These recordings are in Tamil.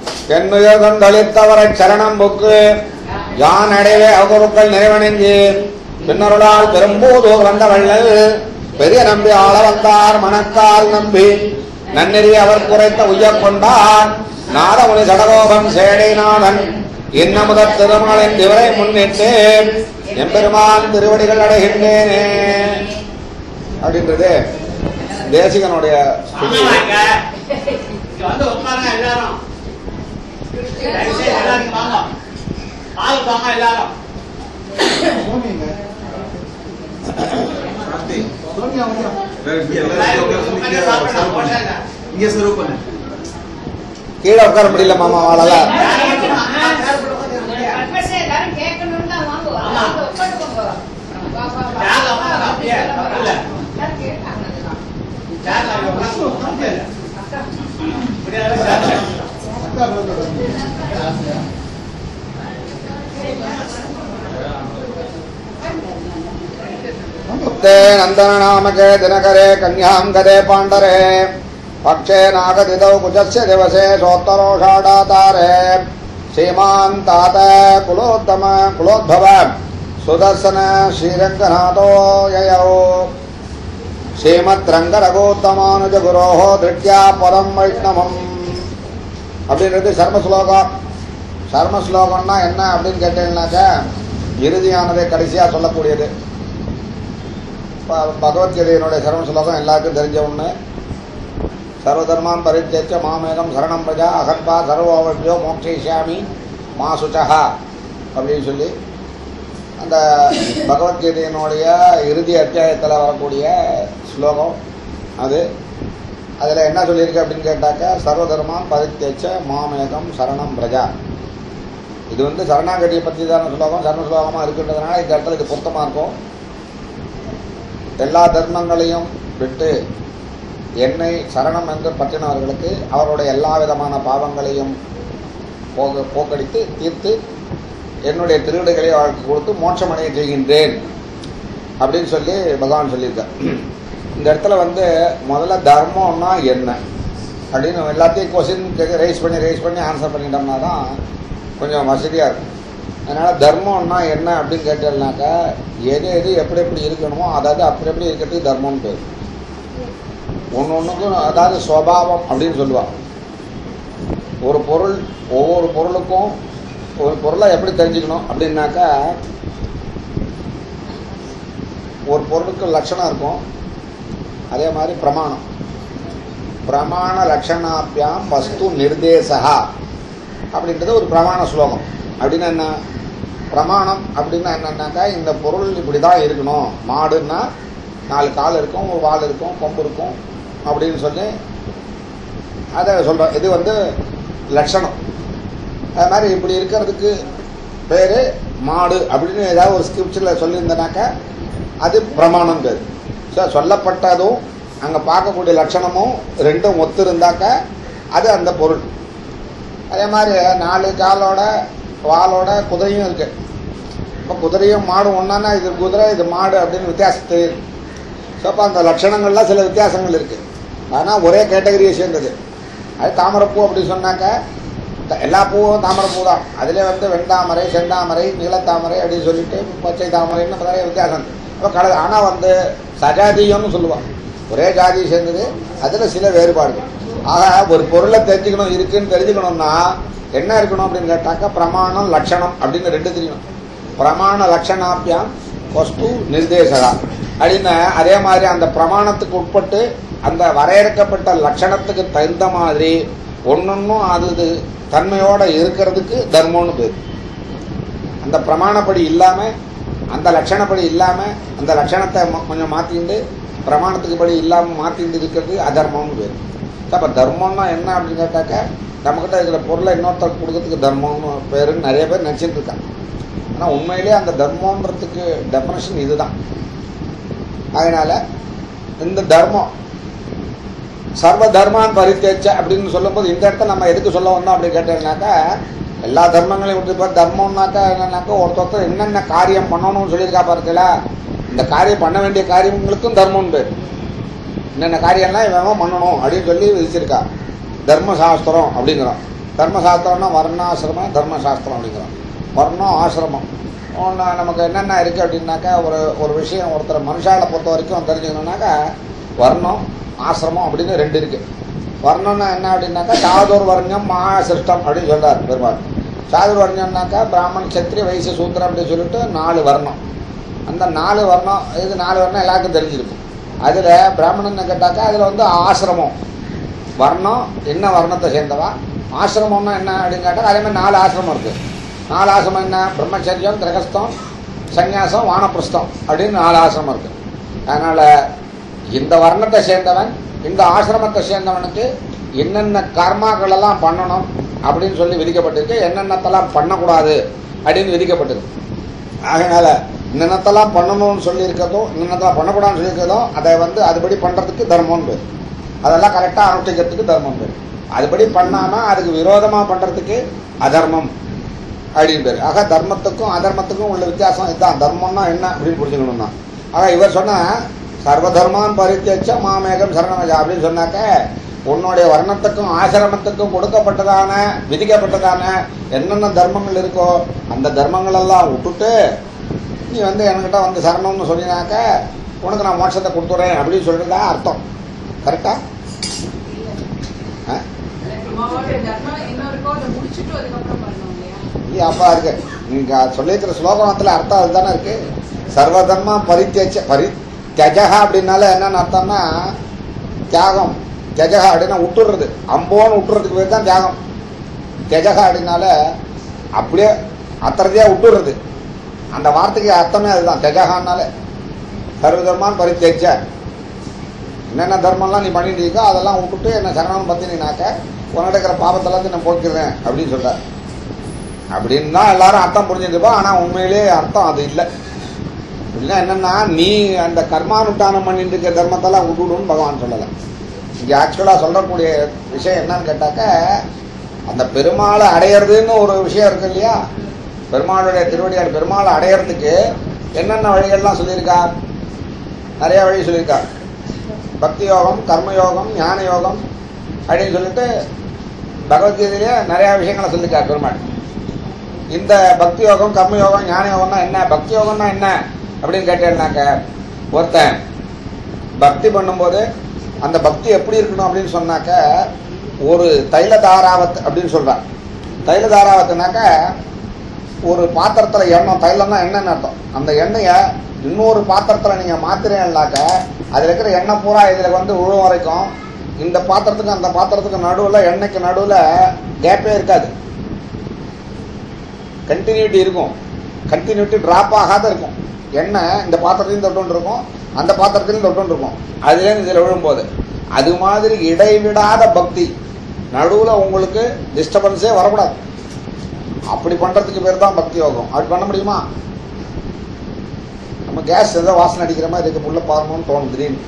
என்னுயர் கொண்டளித்தவரை சரணம் புக்கு யான் அடைவே அவகுருக்கள் நிறைவணிஞ்சு பின்னருளால் பெரும்பூதூர் வந்த வள்ளல் பெரிய நம்பி ஆள வந்தார் மணக்கால் நம்பி நன்னெறி அவர் குறைத்த உய்யக் கொண்டார் நாதமுனி சடகோபம் சேடைநாதன் இன்னமுத திருமலின் இவரை முன்னிட்டு எம்பெருமான் திருவடிகள் அடைகின்றேனே அப்படின்றது தேசிகனுடைய ஸ்துதி. ஆமாங்க. இங்க வந்து உட்காருங்க எல்லாரும் தயவு செய்து எல்லாரும் வாங்க ஆள் வாங்க எல்லாரும் இங்கே ஸ்வரூப் பண்ணு கீழே உட்கார முடியல மாமா அவளால பர்பஸே எல்லாரும் கேட்கணும்னு தான் வாங்குவோம். ஆமா. அவங்க உட்காந்துக்கோங்க. வா, வா, வா. யார் உட்காருங்க, அப்படியே, பக்கத்துல. எல்லாரும் கேட்டாங்க அதுதான். சேர்ல உட்காருங்க, உட்காருங்க. இப்படியே சேர்ல. मुक्ते नन्दननामके दिनकरे कन्यां गदे पाण्डरे पक्षे नागदितौ कुजस्य दिवसे सोत्तरोषाढातारे श्रीमान् तात कुलोत्तम कुलोद्भव सुदर्शन श्रीरङ्गनाथो ययौ श्रीमद्रङ्गरघोत्तमानुजगुरोः धृत्या पदं वैष्णवम् அப்படின்றது சர்ம ஸ்லோகம் சர்ம ஸ்லோகம்னா என்ன அப்படின்னு கேட்டீங்கன்னாக்கா இறுதியானதை கடைசியாக சொல்லக்கூடியது ப- பகவத்கீதையினுடைய சரவண ஸ்லோகம் எல்லாருக்கும் தெரிஞ்ச ஒன்று சர்வதர்மான் பரித்தேச்ச மாமேகம் சரணம் பிரஜா அகன்பா சர்வோவஜோ மோக்ஷயிஷ்யாமி மா சுச்சஹா அப்படின்னு சொல்லி அந்த பகவத்கீதையினுடைய இறுதி அத்தியாயத்தில் வரக்கூடிய ஸ்லோகம் அது அதில் என்ன சொல்லியிருக்கு அப்படின்னு கேட்டாக்கா சர்வதர்மான் பரித்தேச்ச மாமேகம் சரணம் பிரஜா இது வந்து சரணாகதியை பற்றி தான ஸ்லோகம் சரண ஸ்லோகமாக இருக்குன்றதுனால இந்த இடத்துல இது பொருத்தமாக இருக்கும் எல்லா தர்மங்களையும் விட்டு என்னை சரணம் என்று பற்றினவர்களுக்கு அவருடைய எல்லா விதமான பாவங்களையும் போக போக்கடித்து தீர்த்து என்னுடைய திருவிடைகளை அவருக்கு கொடுத்து மோட்சமடைய செய்கின்றேன் அப்படின்னு சொல்லி பகவான் சொல்லியிருக்கார் இந்த இடத்துல வந்து முதல்ல தர்மம்னா என்ன அப்படின்னு எல்லாத்தையும் கொஸ்டின் ரைஸ் பண்ணி ரைஸ் பண்ணி ஆன்சர் பண்ணிட்டோம்னா தான் கொஞ்சம் வசதியாக இருக்கும் அதனால் தர்மம்னா என்ன அப்படின்னு கேட்டீங்கன்னாக்கா எது எது எப்படி எப்படி இருக்கணுமோ அதாவது அப்படி எப்படி இருக்கிறதுக்கு தர்மம்னு பேர் ஒன்று ஒன்றுக்கும் அதாவது சுவாவம் அப்படின்னு சொல்லுவாங்க ஒரு பொருள் ஒவ்வொரு பொருளுக்கும் ஒரு பொருளை எப்படி தெரிஞ்சுக்கணும் அப்படின்னாக்கா ஒரு பொருளுக்கு லட்சணம் இருக்கும் அதே மாதிரி பிரமாணம் பிரமாண லட்சணாபியாம் வஸ்து நிர்தேசா அப்படின்றது ஒரு பிரமாண ஸ்லோகம் அப்படின்னா என்ன பிரமாணம் அப்படின்னா என்னன்னாக்கா இந்த பொருள் இப்படி தான் இருக்கணும் மாடுன்னா நாலு கால் இருக்கும் ஒரு வால் இருக்கும் கொம்பு இருக்கும் அப்படின்னு சொல்லி அதை சொல்கிறோம் இது வந்து லட்சணம் அது மாதிரி இப்படி இருக்கிறதுக்கு பேர் மாடு அப்படின்னு ஏதாவது ஒரு ஸ்கிரிப்சரில் சொல்லியிருந்தனாக்கா அது பிரமாணம் பேர் ஸோ சொல்லப்பட்டதும் அங்கே பார்க்கக்கூடிய லட்சணமும் ரெண்டும் ஒத்து இருந்தாக்கா அது அந்த பொருள் அதே மாதிரி நாலு காலோட வாலோட குதிரையும் இருக்கு இப்போ குதிரையும் மாடும் ஒன்றானா இது குதிரை இது மாடு அப்படின்னு வித்தியாசம் தெரியுது ஸோ அப்போ அந்த லட்சணங்கள்லாம் சில வித்தியாசங்கள் இருக்குது ஆனால் ஒரே கேட்டகரியை சேர்ந்தது அது தாமரைப்பூ அப்படி சொன்னாக்கா த- எல்லா பூவும் தாமரைப்பூ தான் அதிலே வந்து வெண்தாமரை செந்தாமரை நீலத்தாமரை அப்படின்னு சொல்லிட்டு பச்சை தாமரைன்னு நிறைய வித்தியாசம் இப்போ கல ஆனால் வந்து சஜாதியம்னு சொல்லுவான் ஒரே ஜாதியை சேர்ந்தது அதில் சில வேறுபாடுகள் ஆக ஒரு பொருளை தெரிஞ்சுக்கணும் இருக்குன்னு தெரிஞ்சுக்கணும்னா என்ன இருக்கணும் அப்படின்னு கேட்டாக்கா பிரமாணம் லட்சணம் அப்படின்னு ரெண்டு தெரியணும் பிரமாண லட்சணாபியாம் வஸ்து நிர்தேசகா அப்படின்னு அதே மாதிரி அந்த பிரமாணத்துக்கு உட்பட்டு அந்த வரையறுக்கப்பட்ட லட்சணத்துக்கு தகுந்த மாதிரி ஒன்னொன்னும் அது இது தன்மையோட இருக்கிறதுக்கு தர்மம்னு பேர் அந்த பிரமாணப்படி இல்லாமல் அந்த லட்சணப்படி இல்லாமல் அந்த லட்சணத்தை ம- கொஞ்சம் மாற்றிண்டு பிரமாணத்துக்கு படி இல்லாமல் மாற்றிண்டு இருக்கிறது அதர்மம்னு பேர் அப்போ தர்மம்னா என்ன அப்படின்னு கேட்டாக்கா நம்மக்கிட்ட இருக்கிற பொருளை இன்னொருத்தர் கொடுக்கறதுக்கு தர்மம்னு பேருன்னு நிறைய பேர் நினச்சிட்டு இருக்காங்க ஆனால் உண்மையிலேயே அந்த தர்மன்றதுக்கு டெஃபனேஷன் இதுதான் அதனால இந்த தர்மம் சர்வ தர்மான் பரித்தேச்ச அப்படின்னு சொல்லும்போது இந்த இடத்துல நம்ம எதுக்கு சொல்ல வந்தோம் அப்படின்னு கேட்டீங்கன்னாக்கா எல்லா தர்மங்களையும் விட்டு இப்போ தர்மம்னாக்கா என்னன்னாக்கா ஒருத்தர் என்னென்ன காரியம் பண்ணணும்னு சொல்லியிருக்கா பாருங்கள இந்த காரியம் பண்ண வேண்டிய காரியங்களுக்கும் தர்மம்னு பேர் என்னென்ன காரியம்லாம் இவன் பண்ணணும் அப்படின்னு சொல்லி விதிச்சிருக்கா தர்ம சாஸ்திரம் அப்படிங்கிறோம் தர்மசாஸ்திரம்னா வர்ணாசிரமம் தர்மசாஸ்திரம் அப்படிங்கிறோம் வர்ணம் ஆசிரமம் ஒன்று நமக்கு என்னென்ன இருக்குது அப்படின்னாக்கா ஒரு ஒரு விஷயம் ஒருத்தர் மனுஷால பொறுத்த வரைக்கும் தெரிஞ்சுக்கணுன்னாக்கா வர்ணம் ஆசிரமம் அப்படின்னு ரெண்டு இருக்குது வர்ணம்னா என்ன அப்படின்னாக்கா சாதுர் வர்ணம் மகா சிருஷ்டம் அப்படின்னு சொல்றார் பெருமாள் சாதுர் வர்ணம்னாக்கா பிராமணன் சத்திரிய வைசிய சூத்திரம் அப்படின்னு சொல்லிட்டு நாலு வர்ணம் அந்த நாலு வர்ணம் இது நாலு வர்ணம் எல்லாருக்கும் தெரிஞ்சிருக்கும் அதில் பிராமணன் கேட்டாக்கா அதில் வந்து ஆசிரமம் வர்ணம் என்ன வர்ணத்தை சேர்ந்தவா ஆசிரமம்னா என்ன அப்படின்னு கேட்டால் அதே மாதிரி நாலு ஆசிரமம் இருக்குது நாலு ஆசிரமம் என்ன பிரம்மச்சரியம் கிரகஸ்தம் சந்நியாசம் வானப்பிரஸ்தம் அப்படின்னு நாலு ஆசிரமம் இருக்குது அதனால் இந்த வர்ணத்தை சேர்ந்தவன் இந்த ஆசிரமத்தை சேர்ந்தவனுக்கு என்னென்ன கர்மாக்கள் எல்லாம் பண்ணணும் அப்படின்னு சொல்லி விதிக்கப்பட்டிருக்கு என்னென்னத்தெல்லாம் பண்ணக்கூடாது அப்படின்னு விதிக்கப்பட்டிருக்கு அதனால என்னென்னத்தெல்லாம் பண்ணணும்னு சொல்லியிருக்கதோ என்னென்னத்தெல்லாம் பண்ணக்கூடாதுன்னு சொல்லியிருக்கதோ அதை வந்து அதுபடி பண்ணுறதுக்கு தர்மம்னு பேர் அதெல்லாம் கரெக்டாக அனுஷ்டிக்கிறதுக்கு தர்மம் பேர் அதுபடி பண்ணாமல் அதுக்கு விரோதமாக பண்ணுறதுக்கு அதர்மம் அப்படின்னு பேர் ஆக தர்மத்துக்கும் அதர்மத்துக்கும் உள்ள வித்தியாசம் இதுதான் தர்மம்னா என்ன அப்படின்னு புரிஞ்சுக்கணும் தான் ஆக இவர் சொன்ன சர்வதர்மான் பரித்தியச்ச மாமேகம் சரணமஜா அப்படின்னு சொன்னாக்க உன்னுடைய வர்ணத்துக்கும் ஆசிரமத்துக்கும் கொடுக்கப்பட்டதான விதிக்கப்பட்டதான என்னென்ன தர்மங்கள் இருக்கோ அந்த தர்மங்கள் எல்லாம் விட்டுட்டு நீ வந்து என்கிட்ட வந்து சரணம்னு சொன்னினாக்க உனக்கு நான் மோட்சத்தை கொடுத்துட்றேன் அப்படின்னு சொல்றதா அர்த்தம் கரெக்டா ஆ அவருடைய தர்மம் என்ன இருக்கோ அதை முடிச்சுட்டு அதுக்கப்புறம் பண்ணணும் இல்லையா இல்லையா அப்பா இருக்கு நீங்க சொல்லியிருக்கிற ஸ்லோகத்துல அர்த்தம் அதுதானே இருக்கு சர்வதர்மா பரித்தியச்ச பரி தியஜகா அப்படின்னால என்னன்னு அர்த்தம்னா தியாகம் தியஜகா அப்படின்னா விட்டுறது அம்போன்னு விட்டுறதுக்கு பேர் தான் தியாகம் தியஜகா அப்படின்னால அப்படியே அத்தரதையா விட்டுறது அந்த வார்த்தைக்கு அர்த்தமே அதுதான் தியஜகான்னால சர்வதர்மான் பரித்தியச்ச என்னென்ன தர்மம்லாம் நீ பண்ணிட்டு இருக்கோ அதெல்லாம் விட்டுட்டு என்ன சரணம் பத்தினாக்க உன்கிட்ட இருக்கிற பாவத்தெல்லாம் நான் போக்கிறேன் அப்படின்னு சொல்றார் அப்படின்னு தான் எல்லாரும் அர்த்தம் புரிஞ்சுருப்போம் ஆனால் உண்மையிலேயே அர்த்தம் அது இல்லை அப்படின்னா என்னன்னா நீ அந்த கர்மானுஷ்டானம் பண்ணிட்டு இருக்க தர்மத்தெல்லாம் விட்டுடுன்னு பகவான் சொல்லலை இங்கே ஆக்சுவலாக சொல்லக்கூடிய விஷயம் என்னன்னு கேட்டாக்க அந்த பெருமாளை அடையிறதுன்னு ஒரு விஷயம் இருக்கு இல்லையா பெருமாளுடைய திருவடியார் பெருமாளை அடையிறதுக்கு என்னென்ன வழிகள்லாம் சொல்லியிருக்கா நிறைய வழி சொல்லியிருக்கா பக்தி யோகம் கர்மயோகம் ஞான யோகம் அப்படின்னு சொல்லிட்டு பகவத்கீதையிலே நிறைய விஷயங்களை சொல்லியிருக்கார் பெருமாள் இந்த பக்தி யோகம் கர்ம யோகம் ஞான யோகம்னா என்ன பக்தி யோகம்னா என்ன அப்படின்னு கேட்டேன்னாக்க ஒருத்தன் பக்தி பண்ணும்போது அந்த பக்தி எப்படி இருக்கணும் அப்படின்னு சொன்னாக்க ஒரு தைல தாராவத் அப்படின்னு சொல்றான் தைல தாராவத்துனாக்க ஒரு பாத்திரத்தில் எண்ணெய் தைலம்னா எண்ணெய்னு அர்த்தம் அந்த எண்ணெயை இன்னொரு பாத்திரத்தில் நீங்கள் மாத்திரீங்கன்னாக்க அதில் இருக்கிற எண்ணெய் பூரா இதில் வந்து விழும் வரைக்கும் இந்த பாத்திரத்துக்கு அந்த பாத்திரத்துக்கு நடுவில் எண்ணெய்க்கு நடுவில் கேப்பே இருக்காது கண்டினியூட்டி இருக்கும் கண்டினியூட்டி ட்ராப் ஆகாத இருக்கும் எண்ணெய் இந்த பாத்திரத்தையும் தொட்டு இருக்கும் அந்த பாத்திரத்திலையும் தொட்டு இருக்கும் அதுலேருந்து இதில் விழும்போது அது மாதிரி இடைவிடாத பக்தி நடுவில் உங்களுக்கு டிஸ்டர்பன்ஸே வரக்கூடாது அப்படி பண்ணுறதுக்கு பேர் தான் பக்தி யோகம் அப்படி பண்ண முடியுமா நம்ம கேஸ் ஏதோ வாசனை அடிக்கிற மாதிரி இருக்கு புள்ள பாருங்கன்னு தோணும் திடீர்னு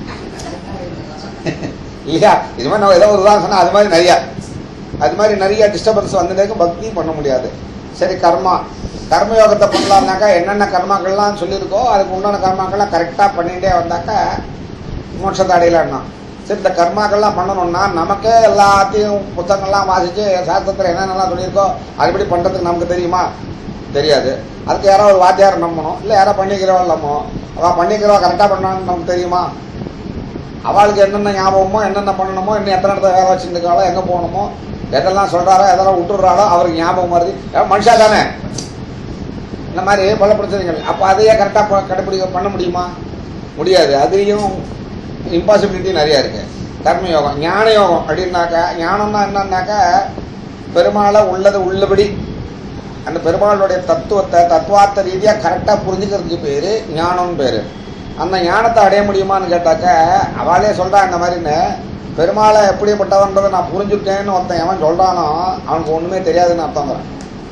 இல்லையா இது மாதிரி நம்ம ஏதோ ஒரு உதாரணம் சொன்னா அது மாதிரி நிறையா அது மாதிரி நிறைய டிஸ்டர்பன்ஸ் வந்துட்டே பக்தி பண்ண முடியாது சரி கர்மா கர்மயோகத்தை பண்ணலாம்னாக்கா என்னென்ன கர்மாக்கள்லாம் சொல்லியிருக்கோ அதுக்கு உண்டான கர்மாக்கள்லாம் கரெக்டாக பண்ணிகிட்டே வந்தாக்கா மோட்சத்தை அடையலான்னா சரி இந்த கர்மாக்கள்லாம் பண்ணணும்னா நமக்கே எல்லாத்தையும் புத்தகங்கள்லாம் வாசித்து சாஸ்திரத்தில் என்னென்னலாம் சொல்லியிருக்கோ அதுபடி பண்ணுறதுக்கு நமக்கு தெரியுமா தெரியாது அதுக்கு யாரோ ஒரு வாத்தியார் நம்பணும் இல்லை யாரோ பண்ணிக்கிறவள் நம்பணும் அவள் பண்ணிக்கிறவா கரெக்டாக பண்ணான்னு நமக்கு தெரியுமா அவளுக்கு என்னென்ன ஞாபகமோ என்னென்ன பண்ணணுமோ இன்னும் எத்தனை இடத்துல வேலை வச்சுருக்காளோ எங்கே போகணுமோ எதெல்லாம் சொல்கிறாரோ எதெல்லாம் விட்டுடுறாளோ அவருக்கு ஞாபகம் வருது ஏன் மனுஷா தானே இந்த மாதிரி பல பிரச்சனைகள் அப்போ அதையே கரெக்டாக கடைப்பிடிக்க பண்ண முடியுமா முடியாது அதுலேயும் இம்பாசிபிலிட்டி நிறையா இருக்குது கர்மயோகம் ஞான யோகம் அப்படின்னாக்கா ஞானம்னா என்னன்னாக்கா பெருமாளை உள்ளது உள்ளபடி அந்த பெருமாளுடைய தத்துவத்தை தத்துவார்த்த ரீதியாக கரெக்டாக புரிஞ்சுக்கிறதுக்கு பேர் ஞானம்னு பேர் அந்த ஞானத்தை அடைய முடியுமான்னு கேட்டாக்க அவளே சொல்கிறா இந்த மாதிரின்னு பெருமாளை எப்படிப்பட்டவன்றதை நான் புரிஞ்சுட்டேன்னு ஒருத்தன் எவன் சொல்கிறானோ அவனுக்கு ஒன்றுமே தெரியாதுன்னு அர்த்தங்கிறான்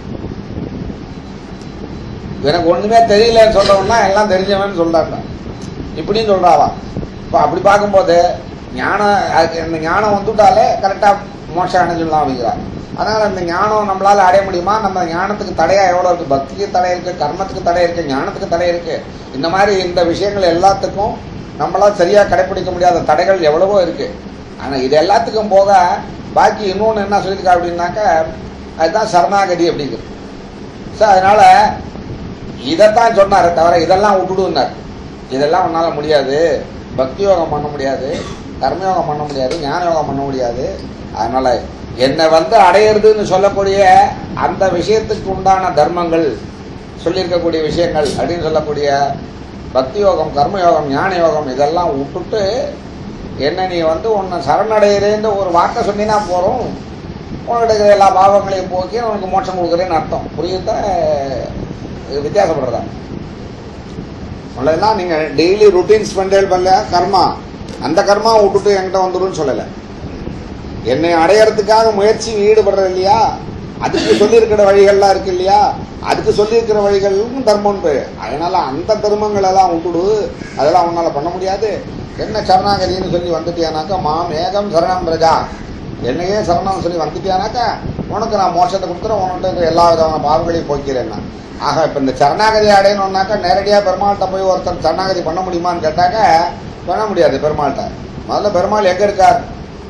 எனக்கு ஒன்றுமே தெரியலன்னு சொல்கிறவன்னா எல்லாம் தெரிஞ்சவன் சொல்கிறாங்க இப்படின்னு சொல்கிறாவா இப்போ அப்படி பார்க்கும்போது ஞானம் அதுக்கு இந்த ஞானம் வந்துட்டாலே கரெக்டாக மோட்சம் அடைஞ்சிடலாம் அப்படிங்கிறார் அதனால் இந்த ஞானம் நம்மளால் அடைய முடியுமா நம்ம ஞானத்துக்கு தடையாக எவ்வளோ இருக்குது பக்திக்கு தடை இருக்குது கர்மத்துக்கு தடை இருக்குது ஞானத்துக்கு தடை இருக்குது இந்த மாதிரி இந்த விஷயங்கள் எல்லாத்துக்கும் நம்மளால் சரியாக கடைப்பிடிக்க முடியாத தடைகள் எவ்வளவோ இருக்குது ஆனால் இது எல்லாத்துக்கும் போக பாக்கி இன்னொன்று என்ன சொல்லியிருக்கா அப்படின்னாக்கா அதுதான் சரணாகதி அப்படிங்கிறது ஸோ அதனால இதைத்தான் சொன்னாரே தவிர இதெல்லாம் விட்டுடுனார் இதெல்லாம் உன்னால் முடியாது பக்தி யோகம் பண்ண முடியாது கர்மயோகம் பண்ண முடியாது ஞான யோகம் பண்ண முடியாது அதனால என்னை வந்து அடையிறதுன்னு சொல்லக்கூடிய அந்த விஷயத்துக்கு உண்டான தர்மங்கள் சொல்லியிருக்கக்கூடிய விஷயங்கள் அப்படின்னு சொல்லக்கூடிய பக்தி யோகம் கர்மயோகம் ஞான யோகம் இதெல்லாம் விட்டுட்டு என்ன நீ வந்து உன்னை சரணடைகிறேன்னு ஒரு வார்த்தை சொன்னீங்கன்னா போகிறோம் உனக்கு இருக்கிற எல்லா பாவங்களையும் போக்கி உனக்கு மோட்சம் கொடுக்குறேன்னு அர்த்தம் புரியுதா இது வித்தியாசப்படுறதா உள்ளதெல்லாம் நீங்கள் டெய்லி ருட்டீன் ஸ்பெண்டல் பண்ணல கர்மா அந்த கர்மா விட்டுட்டு என்கிட்ட வந்துடும் சொல்லலை என்னை அடையறதுக்காக முயற்சி ஈடுபடுற இல்லையா அதுக்கு சொல்லியிருக்கிற வழிகள்லாம் இருக்கு இல்லையா அதுக்கு சொல்லியிருக்கிற வழிகளும் தர்மம்னு பேர் அதனால அந்த தர்மங்கள் எல்லாம் விட்டுடு அதெல்லாம் உன்னால பண்ண முடியாது என்ன சரணாகதின்னு சொல்லி வந்துட்டியானாக்கா மாம் ஏகம் சரணம் பிரஜா என்னையே சரணம் சொல்லி வந்துட்டியானாக்கா உனக்கு நான் மோட்சத்தை கொடுத்துறேன் உன்கிட்ட இருக்கிற எல்லா விதமான பாவங்களையும் போக்கிறேன் நான் ஆக இப்போ இந்த சரணாகதி அடையணும்னாக்கா நேரடியாக பெருமாள்கிட்ட போய் ஒருத்தர் சரணாகதி பண்ண முடியுமான்னு கேட்டாக்க பண்ண முடியாது பெருமாள்கிட்ட முதல்ல பெருமாள் எங்கே இருக்கார்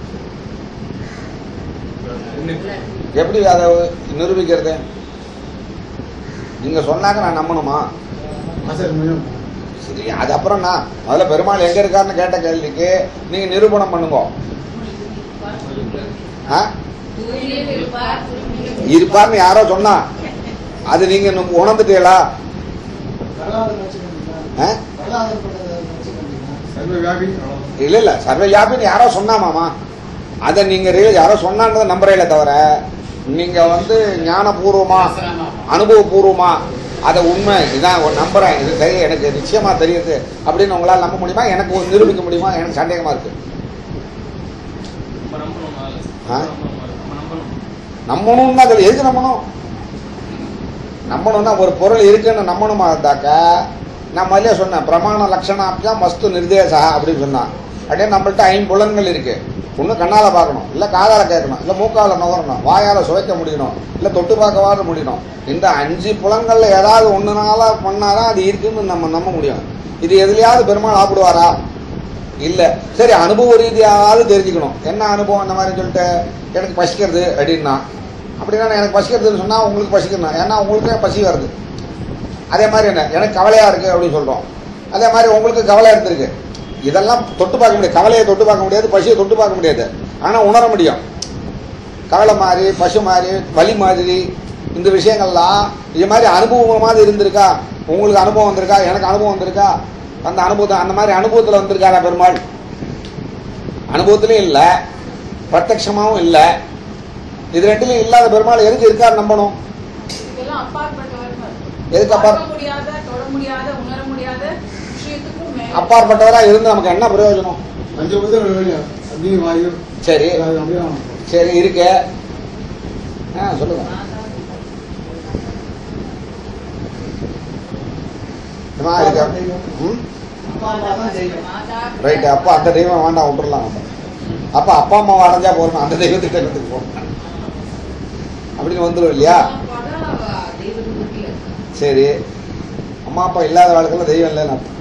எப்படி அதை நிரூபிக்கிறது நீங்க சொன்னாக்க நான் நம்பணுமா சரி அது அப்புறம் நான் முதல்ல பெருமாள் எங்க இருக்காருன்னு கேட்ட கேள்விக்கு நீங்க நிரூபணம் பண்ணுங்க ஆ? இருப்பார்னு யாரோ சொன்னா அது நீங்க நு- உணர்ந்துட்டீங்களா ஆ? இல்ல இல்ல சர்வ வியாபின்னு யாரோ சொன்னாமாமா அதை நீங்க real- யாரோ சொன்னான்றதை நம்புறீங்களே தவிர நீங்க வந்து ஞானபூர்வமா அனுபவபூர்வமா அதை உண்மை இதான் ஒரு நம்புறேன் இது சரி எனக்கு நிச்சயமா தெரியுது அப்படின்னு உங்களால் நம்ப முடியுமா எனக்கு ஒரு நிரூபிக்க முடியுமா எனக்கு சந்தேகமா இருக்கு ஆ? நம்பணும்னா அதில் எதுக்கு நம்பணும் நம்பணும்னா ஒரு பொருள் இருக்குன்னு நம்பணுமா இருந்தாக்கா நான் முதல்ல சொன்னேன் பிரமாண லட்சணாப்பியம் மஸ்து நிர்தேசா அப்படின்னு சொன்னான் அப்படியே நம்மள்ட்ட ஐம்புலன்கள் இருக்கு ஒன்று கண்ணால் பார்க்கணும் இல்லை காதால் கேட்கணும் இல்லை மூக்கால நுகரணும் வாயால் சுவைக்க முடியணும் இல்லை தொட்டு பார்க்கவாது முடியணும் இந்த அஞ்சு புலன்கள்ல ஏதாவது ஒன்றுனால பண்ணாதான் அது இருக்குன்னு நம்ம நம்ப முடியும் இது எதுலையாவது பெருமாள் ஆப்பிடுவாரா இல்லை சரி அனுபவ ரீதியாவது தெரிஞ்சுக்கணும் என்ன அனுபவம் அந்த மாதிரி சொல்லிட்டு எனக்கு பசிக்கிறது அப்படின்னா அப்படின்னா எனக்கு பசிக்கிறதுன்னு சொன்னால் உங்களுக்கு பசிக்கணும் ஏன்னா உங்களுக்கே பசி வருது அதே மாதிரி என்ன எனக்கு கவலையாக இருக்குது அப்படின்னு சொல்கிறோம் அதே மாதிரி உங்களுக்கு கவலை எடுத்திருக்கு இதெல்லாம் தொட்டு பார்க்க முடியாது கவலையை தொட்டு பார்க்க முடியாது பசியை தொட்டு பார்க்க முடியாது ஆனால் உணர முடியும் கவலை மாதிரி பசு மாதிரி வலி மாதிரி இந்த விஷயங்கள்லாம் இது மாதிரி அனுபவமாவது இருந்திருக்கா உங்களுக்கு அனுபவம் வந்திருக்கா எனக்கு அனுபவம் வந்திருக்கா அந்த அனுபவத்தை அந்த மாதிரி அனுபவத்தில் வந்திருக்காரா பெருமாள் அனுபவத்திலையும் இல்லை பிரத்யட்சமாவும் இல்லை இது ரெண்டுலையும் இல்லாத பெருமாள் எதுக்கு இருக்கார் நம்பணும் இதெல்லாம் அப்பாற்பட்டவர்னு அர்த்தம். எதுக்கு அப்பாற்- பார்க்க முடியாத தொட முடியாத உணர முடியாத விஷயத்துக்கும் மேல அப்பாற்பட்டவரா இருந்து நமக்கு என்ன பிரயோஜனம் பஞ்சபூதம் அக்னி வாயு சரி அது அப்படியே ஆகணும். சரி இருக்கு ஆ சொல்லுங்க என்னமா இருக்கு ம் அப்பா அம்மா தான் செய்யும் மாதா, ரைட்டு அப்போ அந்த தெய்வம் வேண்டாம் விட்டுறலாம் நம்ம அப்போ அப்பா அம்மா அடைஞ்சா போறோம் அந்த தெய்வத்துக்கு தெய்வத்துக்கு போகணும் அப்படின்னு வந்துடும் இல்லையா சரி அம்மா அப்பா இல்லாத வாழ்க்கையில் தெய்வம் இல்லைன்னு அர்த்தம்.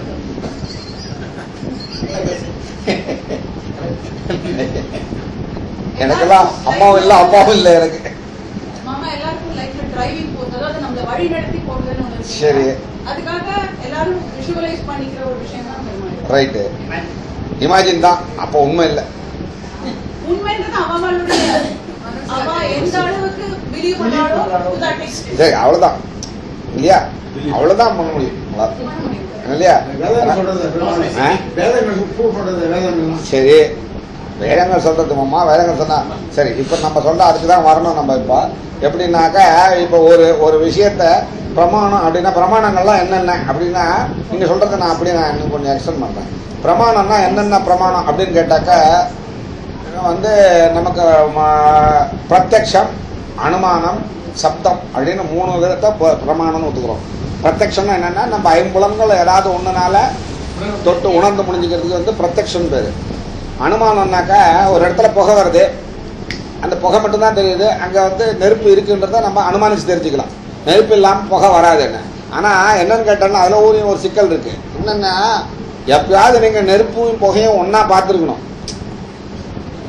எனக்கெல்லாம் அம்மாவும் இல்லை அப்பாவும் இல்லை எனக்கு மாமா எல்லாருக்கும் லைஃப்ல டிரைவிங் போகுது அதாவது நம்மள வழி நடத்தி போறதுன்னு ஒண்ணு இருக்கு சரி. அதுக்காக எல்லாரும் விஷுவலைஸ் பண்ணிக்கிற ஒரு விஷயம் தான் பெருமாள் ரைட்டு இமேஜின் தான் அப்போ உண்மை இல்லை உண்மைன்றது அவங்களுடைய அவ எந்த அளவுக்கு பிலீவ் பண்ணாலும் to that extent. சரி அவ்வளோதான் இல்லையா அவ்வளோதான் பண்ண முடியும் அவ்வளவுதான். பண்ண முடியும். இல்லையா வேதங்கள் சொல்றது பெருமாள். ஆ? வேதங்கள் ப்ரூவ் பண்றது வேதங்கள் சரி வேதங்கள் சொல்றது மாமா வேதங்கள் சொன்னா சரி இப்போ நம்ம சொல்ல அதுக்கு தான் வரணும் நம்ம இப்போ எப்படின்னாக்கா இப்போ ஒரு ஒரு விஷயத்த பிரமாணம் அப்படின்னா பிரமாணங்கள்லாம் என்னென்ன அப்படின்னா நீங்க சொல்றதை நான் அப்படியே நான் இன்னும் கொஞ்சம் எக்ஸ்டெண்ட் பண்றேன் பிரமாணம்னா என்னென்ன பிரமாணம் அப்படின்னு கேட்டாக்கா வந்து நமக்கு ம- பிரத்யக்ஷம் அனுமானம் சப்தம் அப்படின்னு மூணு விதத்தை ப- பிரமாணம்னு ஒத்துக்கிறோம் பிரத்யக்ஷம்னா என்னன்னா நம்ம ஐம்புலங்கள் ஏதாவது ஒண்ணுனால தொட்டு உணர்ந்து முடிஞ்சுக்கிறதுக்கு வந்து பிரத்யக்ஷம் பேர் அனுமானம்னாக்கா ஒரு இடத்துல புகை வருது அந்த புகை மட்டும்தான் தெரியுது அங்கே வந்து நெருப்பு இருக்குன்றத நம்ம அனுமானிச்சு தெரிஞ்சுக்கலாம் நெருப்பு இல்லாமல் புகை வராது என்ன ஆனால் என்னன்னு கேட்டோம்னா அதில் ஒரு ஒரு சிக்கல் இருக்கு என்னன்னா எப்பயாவது நீங்கள் நெருப்பும் புகையும் ஒன்றா பார்த்துருக்கணும்